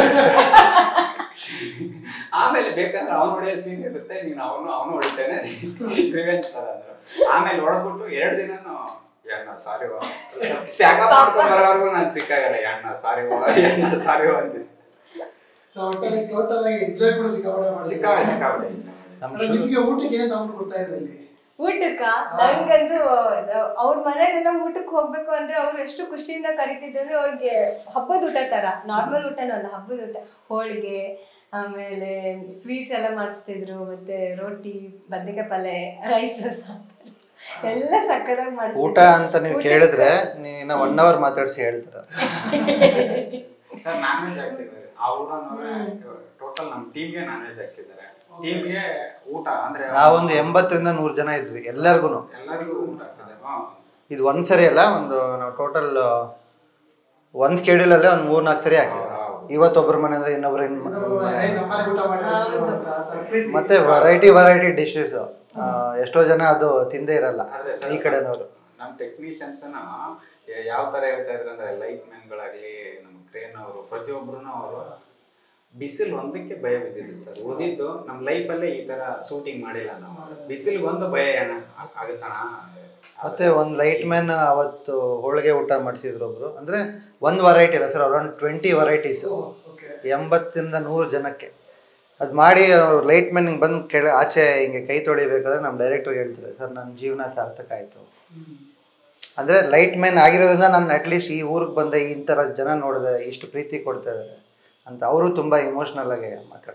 ಆಮೇಲೆ ಬೇಕಾದ್ರೆ ಅವನು ಹೊಡೆಯೋ ಸೀನ್ ಇರುತ್ತೆ ನೀನು ಅವನು ಅವನು ಹೊಡಿತೇನೆ ರಿವೆಂಜ್ ತರ ಅಂದ್ರು ಆಮೇಲೆ ಹೊಡೆದ್ಬಿಟ್ಟು ಎರಡು ದಿನನು ಎಣ್ಣ ಸಾರಿ ತ್ಯಾಗ ಮಾಡ್ಕೊಂಡ್ ಬರೋವರೆಗೂ ನಾನು ಸಿಕ್ಕಾಗಲ್ಲ ಎಣ್ಣ ಸಾರಿ ಎಣ್ಣ ಸಾರಿ ಅಂತೀನಿ ಒಟ್ಟಾರೆ ಟೋಟಲ್ ಆಗಿ ಎಂಜಾಯ್ ಕೂಡ ಸಿಕ್ಕಾಪಟ್ಟೆ ಸಿಕ್ಕಾಗ ಮಾಡಿದ್ದಾರೆ ಸಿಕ್ಕಾಬಿಟ್ಟೆ ನಮ್ಮ ಅಂದ್ರೆ ನಿಮ್ಗೆ ಊಟಕ್ಕೆ ಏನ್ ತಗೊಂಡು ಕೊಡ್ತಾ ಇದ್ರು ಇಲ್ಲಿ ಊಟಕ್ಕ ನಂಗಂತೂ ಅವ್ರ ಮನೇಲೆಲ್ಲ ಊಟಕ್ಕೆ ಹೋಗ್ಬೇಕು ಅಂದ್ರೆ ಅವ್ರು ಎಷ್ಟು ಖುಷಿಯಿಂದ ಕರಿತಿದ್ರು ಅಂದ್ರೆ ಅವ್ರಿಗೆ ಹಬ್ಬದ ಊಟ ತರ ನಾರ್ಮಲ್ ಊಟನೂ ಅಲ್ಲ ಹಬ್ಬದ ಊಟ ಹೋಳಿಗೆ ಆಮೇಲೆ ಸ್ವೀಟ್ಸ್ ಎಲ್ಲ ಮಾಡಿಸ್ತಿದ್ರು ಮತ್ತೆ ರೋಟಿ ಬದನೆಕಾಯಿ ಪಲ್ಯ ರೈಸ್ ಸಾಂಬಾರು ಎಲ್ಲ ಸಕ್ಕದಾಗಿ ಮಾಡ್ತಿದ್ರು ಊಟ ಅಂತ ನೀವು ಕೇಳಿದ್ರೆ ನೀನು ಒನ್ ಅವರ್ ಮಾತಾಡ್ಸಿ ಹೇಳ್ತಾರೆ ಸರ್ ನಾನ್ ವೆಜ್ ಹಾಕ್ಸಿದ್ದಾರೆ ಆ ಊರನ್ನವ್ರೆ ಟೋಟಲ್ ನಮ್ಮ ಟೀಮ್ಗೆ ನಾನ್ ವೆಜ್ ಹಾಕ್ಸಿದ್ದಾರೆ ಟೀಮ್ಗೆ ಊಟ ಅಂದ್ರೆ ನಾವೊಂದು ಎಂಬತ್ತರಿಂದ ನೂರು ಜನ ಇದ್ವಿ ಎಲ್ಲರಿಗೂ ಎಲ್ಲರಿಗೂ ಊಟ ಆಗ್ತದೆ ಹಾ ಇದು ಒಂದ್ ಸರಿ ಅಲ್ಲ ಒಂದು ನಾವು ಟೋಟಲ್ ಒಂದ್ ಸ್ಕೆಡ್ಯೂಲ್ ಅಲ್ಲೇ ಒಂದ್ ಮೂರ್ ನಾಲ್ಕು ಸರಿ ಹಾಕಿದ್ವಿ ಇವತ್ತೊಬ್ರ ಮನೆ ಅಂದ್ರೆ ಇನ್ನೊಬ್ರು ಇನ್ ಇನ್ನೊಬ್ರು ಏ, ನಮ್ಮನೆ ಊಟ ಮಾಡಿದ್ರು ಅಂತ ಆ ಥರ ಪ್ರೀತಿ. ಮತ್ತೆ ವೆರೈಟಿ ವೆರೈಟಿ ಡಿಶಸ್ ಎಷ್ಟೋ ಜನ ಅದು ತಿಂದೇ ಇರಲ್ಲ ಆದ್ರೆ ಸರ್ ಈ ಕಡೆನವರು ನಮ್ಮ ಟೆಕ್ನಿಷಿಯನ್ಸ್ ಯಾವ ತರ ಹೇಳ್ತಾ ಇದ್ರು ಅಂದ್ರೆ ಲೈಟ್ ಮ್ಯಾನ್ಗಳಾಗ್ಲಿ ನಮ್ಮ ಕ್ರೇನ್ ಅವರು ಪ್ರತಿಯೊಬ್ರು ಅವರು ಬಿಸಿಲು ಒಂದಕ್ಕೆ ಭಯ ಬಿದ್ದಿದ್ರು ಸರ್ ಉಳಿದಿದ್ದು ನಮ್ಮ ಲೈಫಲ್ಲೇ ಈ ತರ ಶೂಟಿಂಗ್ ಮಾಡಿಲ್ಲ ನಾವು ಬಿಸಿಲು ಒಂದು ಭಯ ಏನ ಆಗುತ್ತಣ ಮತ್ತೆ ಒಂದ್ ಲೈಟ್ ಮ್ಯಾನ್ ಅವತ್ತು ಹೋಳಿಗೆ ಊಟ ಮಾಡಿಸಿದ್ರು ಒಬ್ರು ಅಂದ್ರೆ ಒಂದ್ ವೆರೈಟಿ ಅಲ್ಲ ಸರ್ ಅರೌಂಡ್ ಟ್ವೆಂಟಿ ವೆರೈಟೀಸ್ ಓ, ಓಕೆ ಎಂಬತ್ತರಿಂದ ನೂರು ಜನಕ್ಕೆ ಅದು ಮಾಡಿ ಅವ್ರು ಲೈಟ್ ಮ್ಯಾನ್ ಹಿಂಗೆ ಬಂದು ಕೆಳ ಆಚೆ ಹಿಂಗೆ ಕೈ ತೊಳಿಬೇಕಾದ್ರೆ ನಮ್ಮ ಡೈರೆಕ್ಟರ್ ಹೇಳ್ತಾರೆ ಸರ್ ನನ್ನ ಜೀವನ ಸಾರ್ಥಕ ಆಯಿತು ಹ್ಮ್. ಅಂದರೆ ಲೈಟ್ ಮ್ಯಾನ್ ಆಗಿರೋದ್ರಿಂದ ನಾನು ಅಟ್ಲೀಸ್ಟ್ ಈ ಊರಿಗೆ ಬಂದೆ ಈ ಥರ ಜನ ನೋಡಿದೆ ಇಷ್ಟು ಪ್ರೀತಿ ಕೊಡ್ತಾ ಇದ್ದಾರೆ ಅಂತ ಅವರು ತುಂಬ ಇಮೋಷ್ನಲ್ ಆಗಿ ಮಾತಾಡ್ತಾರೆ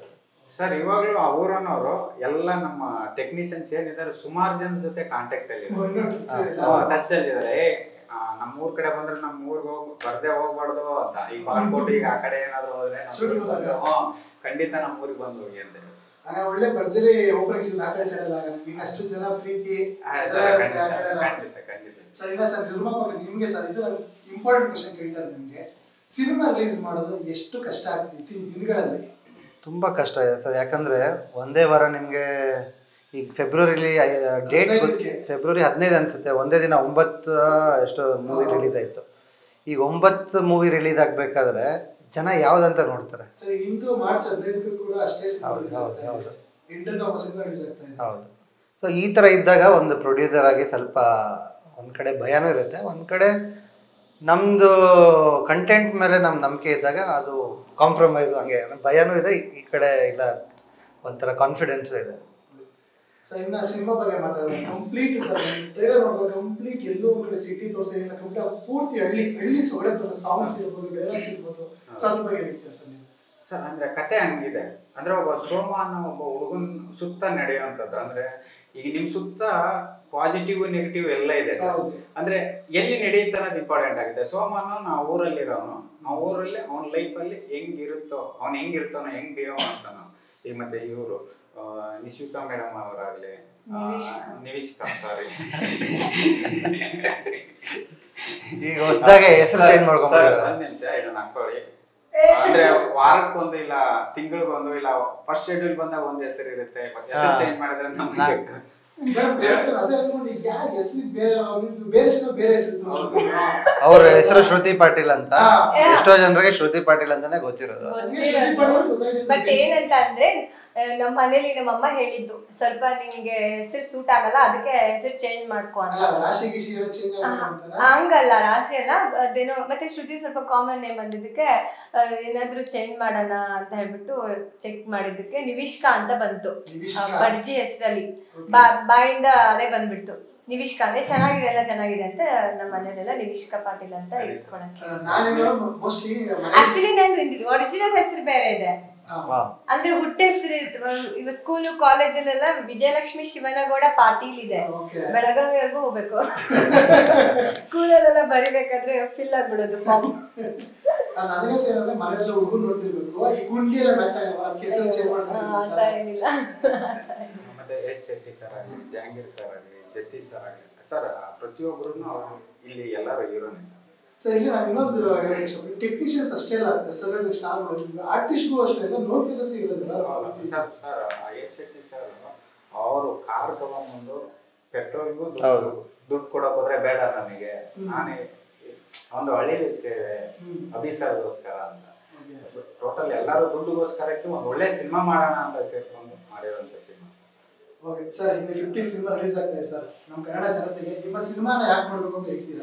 ಸರ್ ಇವಾಗಲೂ ಆ ಊರನ್ನವರು ಎಲ್ಲ ನಮ್ಮ ಟೆಕ್ನಿಷಿಯನ್ಸ್ ಏನಿದ್ದಾರೆ ಸುಮಾರು ಜನ ಜೊತೆ ಕಾಂಟ್ಯಾಕ್ಟ್ ಅಲ್ಲಿ ಓ, ಇನ್ನೂ touch ಇಲ್ಲ. ಟಚ್ ಅಲ್ಲಿ ಇದಾರೆ ಏ ಆ, ನಮ್ಮ ಊರ್ ಕಡೆ ಬಂದ್ರೆ ನಮ್ಮ ಊರಿಗೆ ಹೋಗ್ ಬರ್ದೇ ಹೋಗ್ಬಾರ್ದು ಅಂತ ಈಗ ಬಾಲ್ಕೋಟ್ ಈಗ ಆ ಕಡೆ ಏನಾದ್ರು ಹೋದ್ರೆ ನಮ್ Shooting ಊರಿಗೆ ಬಂದು, ಹೋದಾಗ? ಹ್ಮ್, ಖಂಡಿತ ನಮ್ಮ ಊರಿಗೆ ಬಂದು ಹೋಗಿ ಅಂತ ಹೇಳಿ. ಆಗ ಒಳ್ಳೆ ಭರ್ಜರಿ ಓಪನಿಂಗ್ಸ್ ಇಲ್ಲ ಆ ಕಡೆ ಸೈಡ್ ಎಲ್ಲ ನಿಮ್ಗೆ ಅಷ್ಟು ಜನ ಪ್ರೀತಿ ಆ, ಎಲ್ಲ ಸರ್, ಇರುತ್ತೆ ಆ ಖಂಡಿತ ಕಡೆ ಎಲ್ಲ. ಖಂಡಿತ ಖಂಡಿತ ಸರ್ ಇಲ್ಲ ಸರ್ ನಿರ್ಮಾಪಕ ನಿಮ್ಗೆ ಸರ್ ಇದು ಇಂಪಾರ್ಟೆಂಟ್ ಕ್ವಶನ್ ಕೇಳ್ತಾರೆ ನಿಮ್ಗೆ ಸಿನಿಮಾ ರಿಲೀಸ್ ಮಾಡೋದು ಎಷ್ಟು ಕಷ್ಟ ಆಗ್ತಿತ್ತು ಈ ದಿನಗಳಲ್ಲಿ ತುಂಬ ಕಷ್ಟ ಇದೆ ಸರ್ ಯಾಕಂದರೆ ಒಂದೇ ವಾರ ನಿಮಗೆ ಈಗ ಫೆಬ್ರವರಿಲಿ ಡೇಟ್ ಹದಿನೈದಕ್ಕೆ. ಫೆಬ್ರವರಿ ಹದಿನೈದು ಅನಿಸುತ್ತೆ ಒಂದೇ ದಿನ ಒಂಬತ್ತು ಎಷ್ಟೋ ಮೂವಿ ಹಾ. ರಿಲೀಸ್ ಆಯಿತು ಈಗ ಒಂಬತ್ತು ಮೂವಿ ರಿಲೀಸ್ ಆಗಬೇಕಾದ್ರೆ ಜನ ಯಾವುದಂತ ನೋಡ್ತಾರೆ ಸರ್ ಇಂದು ಮಾರ್ಚ್ ಹದಿನೈದಕ್ಕೂ ಕೂಡ ಅಷ್ಟೇ ಸಿನಿಮಾ ಹೌದು, ರಿಲೀಸ್ ಹೌದು, ಆಗ್ತಾ ಹೌದು. ಇದೆ ಎಂಟರಿಂದ ಒಂಬತ್ತು ಸಿನಿಮಾ ರಿಲೀಸ್ ಆಗ್ತಾ ಇದೆ ಹೌದು ಸೊ ಈ ಥರ ಇದ್ದಾಗ ಒಂದು ಪ್ರೊಡ್ಯೂಸರ್ ಆಗಿ ಸ್ವಲ್ಪ ಒಂದು ಕಡೆ ಭಯನೂ ಇರುತ್ತೆ ಒಂದು ಕಡೆ ನಮ್ಮದು ಕಂಟೆಂಟ್ ಮೇಲೆ ನಮ್ಮ ನಂಬಿಕೆ ಇದ್ದಾಗ ಅದು ಕಾಂಪ್ರಮೈಸ್ ಹಂಗೆ ಭಯನೂ ಇದೆ ಈ ಕಡೆ ಇಲ್ಲ ಒಂಥರ ಕಾನ್ಫಿಡೆನ್ಸು ಇದೆ ಸರ್ ಇನ್ನ ಸಿನಿಮಾ ಬಗ್ಗೆ ಮಾತಾಡೋದು ಕಂಪ್ಲೀಟ್ ಸರ್ ಟ್ರೈಲರ್ ನೋಡಿದಾಗ ಕಂಪ್ಲೀಟ್ ಎಲ್ಲೋ ಒಂದ್ ಕಡೆ ಸಿಟಿ ತೋರಿಸಿಲ್ಲ ಕಂಪ್ಲೀಟ್ ಪೂರ್ತಿ ಹಳ್ಳಿ ಹಳ್ಳಿ ಸೊಗಡೆ ತೋರಿಸ ಸಾಂಗ್ಸ್ ಇರ್ಬೋದು ಡೈಲಾಗ್ಸ್ ಇರ್ಬೋದು ಸೊ ಅದ್ರ ಬಗ್ಗೆ ಹೇಳ್ತೀರಾ ಸರ್ ನೀವು ಸರ್ ಅಂದ್ರೆ ಕತೆ ಹಂಗಿದೆ ಅಂದ್ರೆ ಒಬ್ಬ ಸೋಮ ಅನ್ನೋ ಒಬ್ಬ ಹುಡುಗನ್ ಸುತ್ತ ನಡೆಯುವಂಥದ್ದು ಅಂದ್ರೆ ಈಗ ನಿಮ್ ಸುತ್ತ ಪಾಸಿಟಿವ್ ನೆಗೆಟಿವ್ ಎಲ್ಲ ಇದೆ ಸರ್. ಹೌದು. ಅಂದ್ರೆ ಎಲ್ಲಿ ನಡೆಯುತ್ತೆ ಅನ್ನೋದು ಇಂಪಾರ್ಟೆಂಟ್ ಆಗುತ್ತೆ ಸೋಮನ ನಾವು ಊರಲ್ಲಿರೋನು ಆ ಊರಲ್ಲಿ ಅವನ ಲೈಫಲ್ಲಿ ಹೆಂಗಿರುತ್ತೋ ಅವ್ನು ಹೆಂಗಿರ್ತಾನೋ ಹೆಂಗ್ ಬಿಹೇವ್ ಮಾಡ್ತಾನೋ ಈಗ ಮತ್ತೆ ಇವರು ನಿಶ್ವಿಕಾ ಮೇಡಮ್ ಅವರಾಗ್ಲಿ ಆ, ನಿವಿಷ್ಕಾ ಸಾರಿ ಈಗ ಹೊಸದಾಗೆ ಹೆಸರು ಚೇಂಜ್ ಸರ್ ಮಾಡ್ಕೊಂಡ್ಬಿಟ್ಟಿದ್ದಾರೆ ಒಂದ್ ನಿಮಿಷ ಇದನ್ನ ಹಾಕೊಳ್ಳಿ ಅಂದ್ರೆ ವಾರಕ್ಕೊಂದು ಇಲ್ಲ ತಿಂಗಳಿಗೊಂದು ಇಲ್ಲ ಫಸ್ಟ್ ಶೆಡ್ಯೂಲ್ ಬಂದಾಗ ಒಂದ್ ಹೆಸರು ಇರುತ್ತೆ ಹೆಸರು ಹಾ. ಚೇಂಜ್ ಮಾಡಿದ್ರೆ ನಮ್ಗೆ ನಾ- ಮೇಡಮ್ ಡೈರೆಕ್ಟರ್ ಅದೇ ಅನ್ಕೊಂಡು ಯಾರ ಹೆಸರು ಬೇರೆ ಅವ್ನಿದ್ದು ಬೇರೆ ಸಿನಿಮಾ ಬೇರೆ ಹೆಸರು ತೋರಿಸ್ಬಿಟ್ಟು. ಅವ್ರ ಹೆಸರು ಶ್ರುತಿ ಪಾಟೀಲ್ ಅಂತ ಹಾ. ಎಷ್ಟೋ ಜನರಿಗೆ ಶ್ರುತಿ ಪಾಟೀಲ್ ಅಂತಾನೆ ಗೊತ್ತಿರೋದು ಹಂಗೆ ಶ್ರುತಿ ಪಾಟೀಲ್ ಗೊತ್ತಾಯ್ತು. ಬಟ್ ಏನಂತ ಅಂದ್ರೆ ಆ, ನಮ್ಮ ಮನೇಲಿ ನಮ್ಮ ಅಮ್ಮ ಹೇಳಿದ್ದು ಸ್ವಲ್ಪ ನಿಮ್ಗೆ ಹೆಸರು ಸೂಟ್ ಆಗಲ್ಲ ಅದಕ್ಕೆ ಹೆಸರು ಚೇಂಜ್ ಮಾಡ್ಕೊ ಅಂತ ಅಲ್ಲ ರಾಶಿ ಗೀಶಿ ಎಲ್ಲ ಚೇಂಜ್ ಆಗ್ಬೇಕಂತಾನ ಹಂಗಲ್ಲ ರಾಶಿ ಅಲ್ಲ ಅದೇನೋ ಮತ್ತೆ ಶ್ರುತಿ ಸ್ವಲ್ಪ ಕಾಮನ್ ನೇಮ್ ಬಂದಿದ್ದಕ್ಕೆ ಆ, ಏನಾದ್ರೂ ಚೇಂಜ್ ಮಾಡೋಣ ಅಂತ ಹೇಳ್ಬಿಟ್ಟು ಚೆಕ್ ಮಾಡಿದ್ದಕ್ಕೆ ನಿವಿಷ್ಕಾ ಅಂತ ಬಂತು ನಿವಿಷ್ಕಾ. ಆ, ಬಡ್ಜಿ ಹೆಸರಲ್ಲಿ ಬಾ ಬಾಯಿಂದ ಅದೇ ಬಂದ್ಬಿಡ್ತು ನಿವಿಷ್ಕಾ ಅಂದ್ರೆ ಚೆನ್ನಾಗಿದೆ ಎಲ್ಲ ಚೆನ್ನಾಗಿದೆ ಅಂತ ನಮ್ಮ ಮನೇಲೆಲ್ಲ ನಿವಿಷ್ಕಾ ಪಾಟೀಲ್ ಅಂತ ಇಟ್ಕೊಳಕ್ಕೆ ನಾನೇನೋ ಮೋಸ್ಟ್ಲಿ ಆಕ್ಚುಲಿ ನನ್ ಒರಿಜಿನಲ್ ಹೆಸರು ಬೇರೆ ಇದೆ ವಾ ಅಂದ್ರೆ ಹುಟ್ಟ ಹೆಸರು ಈಗ ಸ್ಕೂಲು ಕಾಲೇಜಲ್ಲೆಲ್ಲ ವಿಜಯಲಕ್ಷ್ಮಿ ಶಿವನಗೌಡ ಪಾಟೀಲ್ ಇದೆ Okay. ಬೆಳಗಾವಿವರೆಗೂ ಹೋಗ್ಬೇಕು ಸ್ಕೂಲಲ್ಲೆಲ್ಲ ಬರಿಬೇಕಾದ್ರೆ ಫಿಲ್ ಆಗ್ಬಿಡೋದು ಫಾರ್ಮ್ ನನಗೆ ಸೇರಲ್ಲ ಮನೆಯಲ್ಲ ಹುಡುಗರು ನೋಡ್ತಿರ್ಬೇಕು ಈ ಗುಂಡಿ ಎಲ್ಲ ಮ್ಯಾಚ್ ಆಗಲ್ಲ ಅದಕ್ಕೆ ಹೆಸರು ಚೇಂಜ್ ಆ ತರ ಮಾಡ್ಕೊಂಡು ಏನಿಲ್ಲ ಮತ್ತೆ ಎಸ್ ಶೆಟ್ಟಿ ಸರ್ ಆಗಲಿ ಜಹಾಂಗೀರ್ ಸರ್ ಆಗಲಿ ಜತಿ ಸರ್ ಆಗಲಿ ಸರ್ ಪ್ರತಿಯೊಬ್ಬರು ಅವರು ಇಲ್ಲಿ ಎಲ್ಲರೂ ಹೀರೋನೇ ಸರ್ ಸರ್ ಇಲ್ಲಿ ನಾನು ಇನ್ನೊಂದು ಹೇಳಕ್ಕೆ ಇಷ್ಟಪಡ್ತೀನಿ ಟೆಕ್ನಿಷಿಯನ್ಸ್ ಅಷ್ಟೇ ಅಲ್ಲ ಸರ್ ಸ್ಟಾರ್ಗಳು ಆರ್ಟಿಸ್ಟ್ಗಳು ಅಷ್ಟೇ ಎಲ್ಲ ನೋ ಫೇಸಸ್ ಇರೋದಿಲ್ಲ sir sir S Shetty sir ಅವರು ಕಾರ್ ತಗೊಂಡ್ಬಂದು ಪೆಟ್ರೋಲ್ಗೂ ಹೌದು. ದುಡ್ಡು ದುಡ್ಡು ಕೊಡಕ್ ಹೋದ್ರೆ ಬೇಡ ನನಗೆ ನಾನೇ ಒಂದು ಹಳ್ಳಿಲಿ ಸೇವೆ ಹ್ಮ್. ಅಭಿ ಸರ್ಗೋಸ್ಕರ ಅಂತ ಟೋಟಲ್ ಎಲ್ಲರೂ ದುಡ್ಡುಗೋಸ್ಕರಕ್ಕೆ ಒಂದು ಒಳ್ಳೆ ಸಿನಿಮಾ ಮಾಡೋಣ ಅಂತ ಸೇರ್ಕೊಂಡು ಮಾಡಿರೋಂಥ ಸಿನಿಮಾ ಸರ್ ಓಕೆ ಸರ್ ಇನ್ನು ಫಿಫ್ಟೀನ್ ಸಿನಿಮಾ ರಿಲೀಸ್ ಆಗ್ತಾ ಇದೆ ಸರ್ ನಮ್ಮ ಕನ್ನಡ ಜನತೆಗೆ ನಿಮ್ಮ ಸಿನಿಮಾನ ಯಾಕೆ ನೋಡ್ಬೇಕು ಅಂತ ಹೇಳ್ತೀರಾ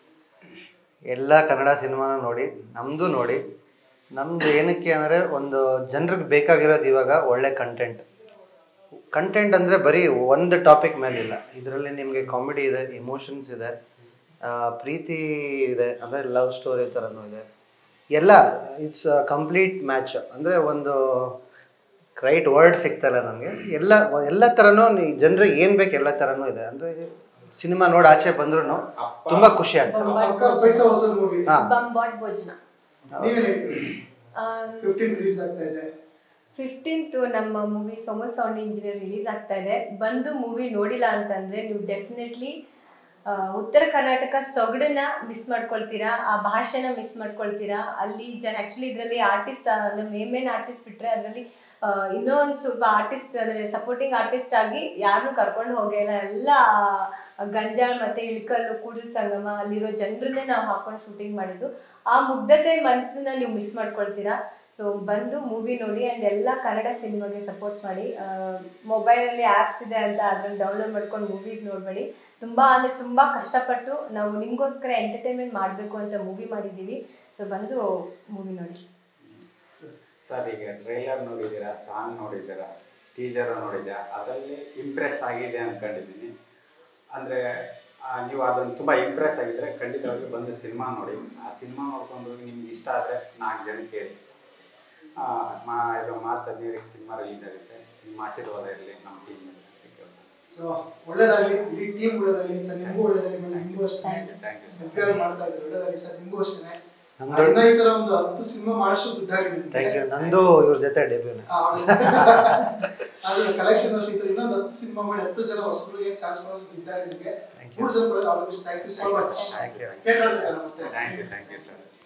ಎಲ್ಲ ಕನ್ನಡ ಸಿನಿಮಾನ ನೋಡಿ ನಮ್ಮದು ನೋಡಿ ನಮ್ದು ಏನಕ್ಕೆ ಅಂದರೆ ಒಂದು ಜನರಿಗೆ ಬೇಕಾಗಿರೋದು ಇವಾಗ ಒಳ್ಳೆ ಕಂಟೆಂಟ್ ಕಂಟೆಂಟ್ ಅಂದರೆ ಬರೀ ಒಂದು ಟಾಪಿಕ್ ಮೇಲಿಲ್ಲ ಇದರಲ್ಲಿ ನಿಮಗೆ ಕಾಮಿಡಿ ಇದೆ ಇಮೋಷನ್ಸ್ ಇದೆ ಆ, ಪ್ರೀತಿ ಇದೆ ಅಂದರೆ ಲವ್ ಸ್ಟೋರಿ ಥರನೂ ಇದೆ ಎಲ್ಲ ಇಟ್ಸ್ ಕಂಪ್ಲೀಟ್ ಮ್ಯಾಚ್ ಅಂದರೆ ಒಂದು ರೈಟ್ ವರ್ಡ್ ಸಿಗ್ತಲ್ಲ ನನಗೆ ಎಲ್ಲ ಎಲ್ಲ ಥರನೂ ಜನರಿಗೆ ಏನು ಬೇಕು ಎಲ್ಲ ಥರನೂ ಇದೆ ಅಂದರೆ ಸಿನಿಮಾ ನೋಡಿ ಆಚೆ ಬಂದ್ರೂ ತುಂಬ ಖುಷಿ ಆಗ್ತದೆ ಅಕ್ಕ ಪೈಸಾ ಹೊಸ ಮೂವಿ ಹಾ. ಬಂಬಾಟ್ ಭೋಜನ ನೀವೇನ್ ಹೇಳ್ತೀರಿ ಆಮ್, ಫಿಫ್ಟೀನ್ ರಿಲೀಸ್ ಆಗ್ತಾ ಇದೆ ಫಿಫ್ಟೀನ್ತ್ ನಮ್ಮ movie Soma sound engineer release ಆಗ್ತಾ ಇದೆ ಬಂದು ಮೂವಿ ನೋಡಿಲ್ಲ ಅಂತಂದ್ರೆ ನೀವು ಡೆಫಿನೆಟ್ಲಿ ಉತ್ತರ ಕರ್ನಾಟಕ ಸೊಗಡನ್ನ ಮಿಸ್ ಮಾಡ್ಕೊಳ್ತೀರಾ ಆ ಭಾಷೆನ ಮಿಸ್ ಮಾಡ್ಕೊಳ್ತೀರಾ ಅಲ್ಲಿ ಜನ ಆಕ್ಚುಲಿ ಇದರಲ್ಲಿ ಆರ್ಟಿಸ್ಟ್ ಅಂದ್ರೆ ಮೇನ್ ಮೇನ್ ಆರ್ಟಿಸ್ಟ್ ಬಿಟ್ರೆ ಅದರಲ್ಲಿ ಇನ್ನೂ ಒಂದು ಸ್ವಲ್ಪ ಆರ್ಟಿಸ್ಟ್ ಅಂದ್ರೆ ಸಪೋರ್ಟಿಂಗ್ ಆರ್ಟಿಸ್ಟ್ ಆಗಿ ಯಾರನ್ನೂ ಕರ್ಕೊಂಡು ಹೋಗಿಲ್ಲ ಎಲ್ಲ ಆ ಗಂಜಾಳ ಮತ್ತೆ ಇಳ್ಕಲ್ಲು ಕೂಡಲ್ ಸಂಗಮ ಅಲ್ಲಿರೋ ಜನರನ್ನೇ ನಾವು ಹಾಕೊಂಡು ಶೂಟಿಂಗ್ ಮಾಡಿದ್ದು ಆ ಮುಗ್ಧತೆ ಮನಸ್ಸನ್ನ ನೀವು ಮಿಸ್ ಮಾಡ್ಕೊಳ್ತೀರಾ ಸೊ ಬಂದು ಮೂವಿ ನೋಡಿ ಆ್ಯಂಡ್ ಎಲ್ಲ ಕನ್ನಡ ಸಿನಿಮಾಗೆ ಸಪೋರ್ಟ್ ಮಾಡಿ ಮೊಬೈಲಲ್ಲಿ ಆ್ಯಪ್ಸ್ ಇದೆ ಅಂತ ಅದನ್ನು ಡೌನ್ಲೋಡ್ ಮಾಡ್ಕೊಂಡು ಮೂವೀಸ್ ನೋಡಬೇಡಿ ತುಂಬ ಅಂದರೆ ತುಂಬ ಕಷ್ಟಪಟ್ಟು ನಾವು ನಿಮಗೋಸ್ಕರ ಎಂಟರ್ಟೈನ್ಮೆಂಟ್ ಮಾಡಬೇಕು ಅಂತ ಮೂವಿ ಮಾಡಿದ್ದೀವಿ ಸೊ ಬಂದು ಮೂವಿ ನೋಡಿ ಸರ್ ಈಗ ಟ್ರೈಲರ್ ನೋಡಿದ್ದೀರಾ ಸಾಂಗ್ ನೋಡಿದ್ದೀರಾ ಟೀಸರ್ ನೋಡಿದ್ದೀರಾ ಅದರಲ್ಲಿ ಇಂಪ್ರೆಸ್ ಆಗಿದೆ ಅನ್ಕೊಂಡಿದ್ದೀನಿ ಅಂದರೆ ನೀವು ಅದನ್ನು ತುಂಬ ಇಂಪ್ರೆಸ್ ಆಗಿದ್ರೆ ಖಂಡಿತವಾಗಿ ಬಂದು ಸಿನಿಮಾ ನೋಡಿ ಆ ಸಿನಿಮಾ ನೋಡ್ಕೊಂಡು ನಿಮ್ಗೆ ಇಷ್ಟ ಆದರೆ ನಾಲ್ಕು ಜನಕ್ಕೆ ಹೇಳಿ ಆ, ಮಾ ಇದು ಮಾರ್ಚ್ ಹದಿನೈದಕ್ಕೆ ಸಿನಿಮಾ ರಿಲೀಸ್ ಆಗುತ್ತೆ ನಿಮ್ಮ ಆಶೀರ್ವಾದ ಇರಲಿ ನಮ್ಮ ಟೀಮ್ ಮೇಲೆ ಅಂತ ಕೇಳ್ತೀನಿ ಸೊ ಒಳ್ಳೇದಾಗ್ಲಿ ಇಡೀ ಟೀಮ್ ಒಳ್ಳೇದಾಗ್ಲಿ ಸರ್ ನಿಮಗೂ ಒಳ್ಳೇದಾಗ್ಲಿ ಮೇಡಮ್ ನಿಮಗೂ ಅಷ್ಟೇ ಥ್ಯಾಂಕ್ ಯು ಸರ್ ಮುಖ್ಯವಾಗಿ ಮಾಡ್ತಾ ಇದ್ದಾರೆ ಒಳ್ಳೇದಾಗ್ಲಿ ಸರ್ ನಿಮಗೂ ಅಷ್ಟೇ ನಮ್ದು ಇನ್ನ ಈ ತರ ಒಂದು ಹತ್ತು ಸಿನಿಮಾ ಮಾಡೋಷ್ಟು ದುಡ್ಡಾಗಿ ಥ್ಯಾಂಕ್ ಯು ನಂದು ಇವ್ರ ಜೊತೆ ಡೆಬ್ಯೂನೆ ಆದ್ರೆ ಕಲೆಕ್ಷನ್ ಅಷ್ಟು ಇದ್ರೆ ಇನ್ನೊಂದು ಹತ್ತು ಸಿನಿಮಾ ಮಾಡಿ ಹತ್ತು ಜನ ಹೊಸಬರಿಗೆ ಚಾನ್ಸ್ ಮಾಡೋಷ್ಟು ದುಡ್ಡಾಗಿ ನಿಮಗೆ Thank you. ಮೂರು ಜನ ಕೂಡ all thank you so much Thank you. Theatre ಮತ್ತೆ thank you thank you sir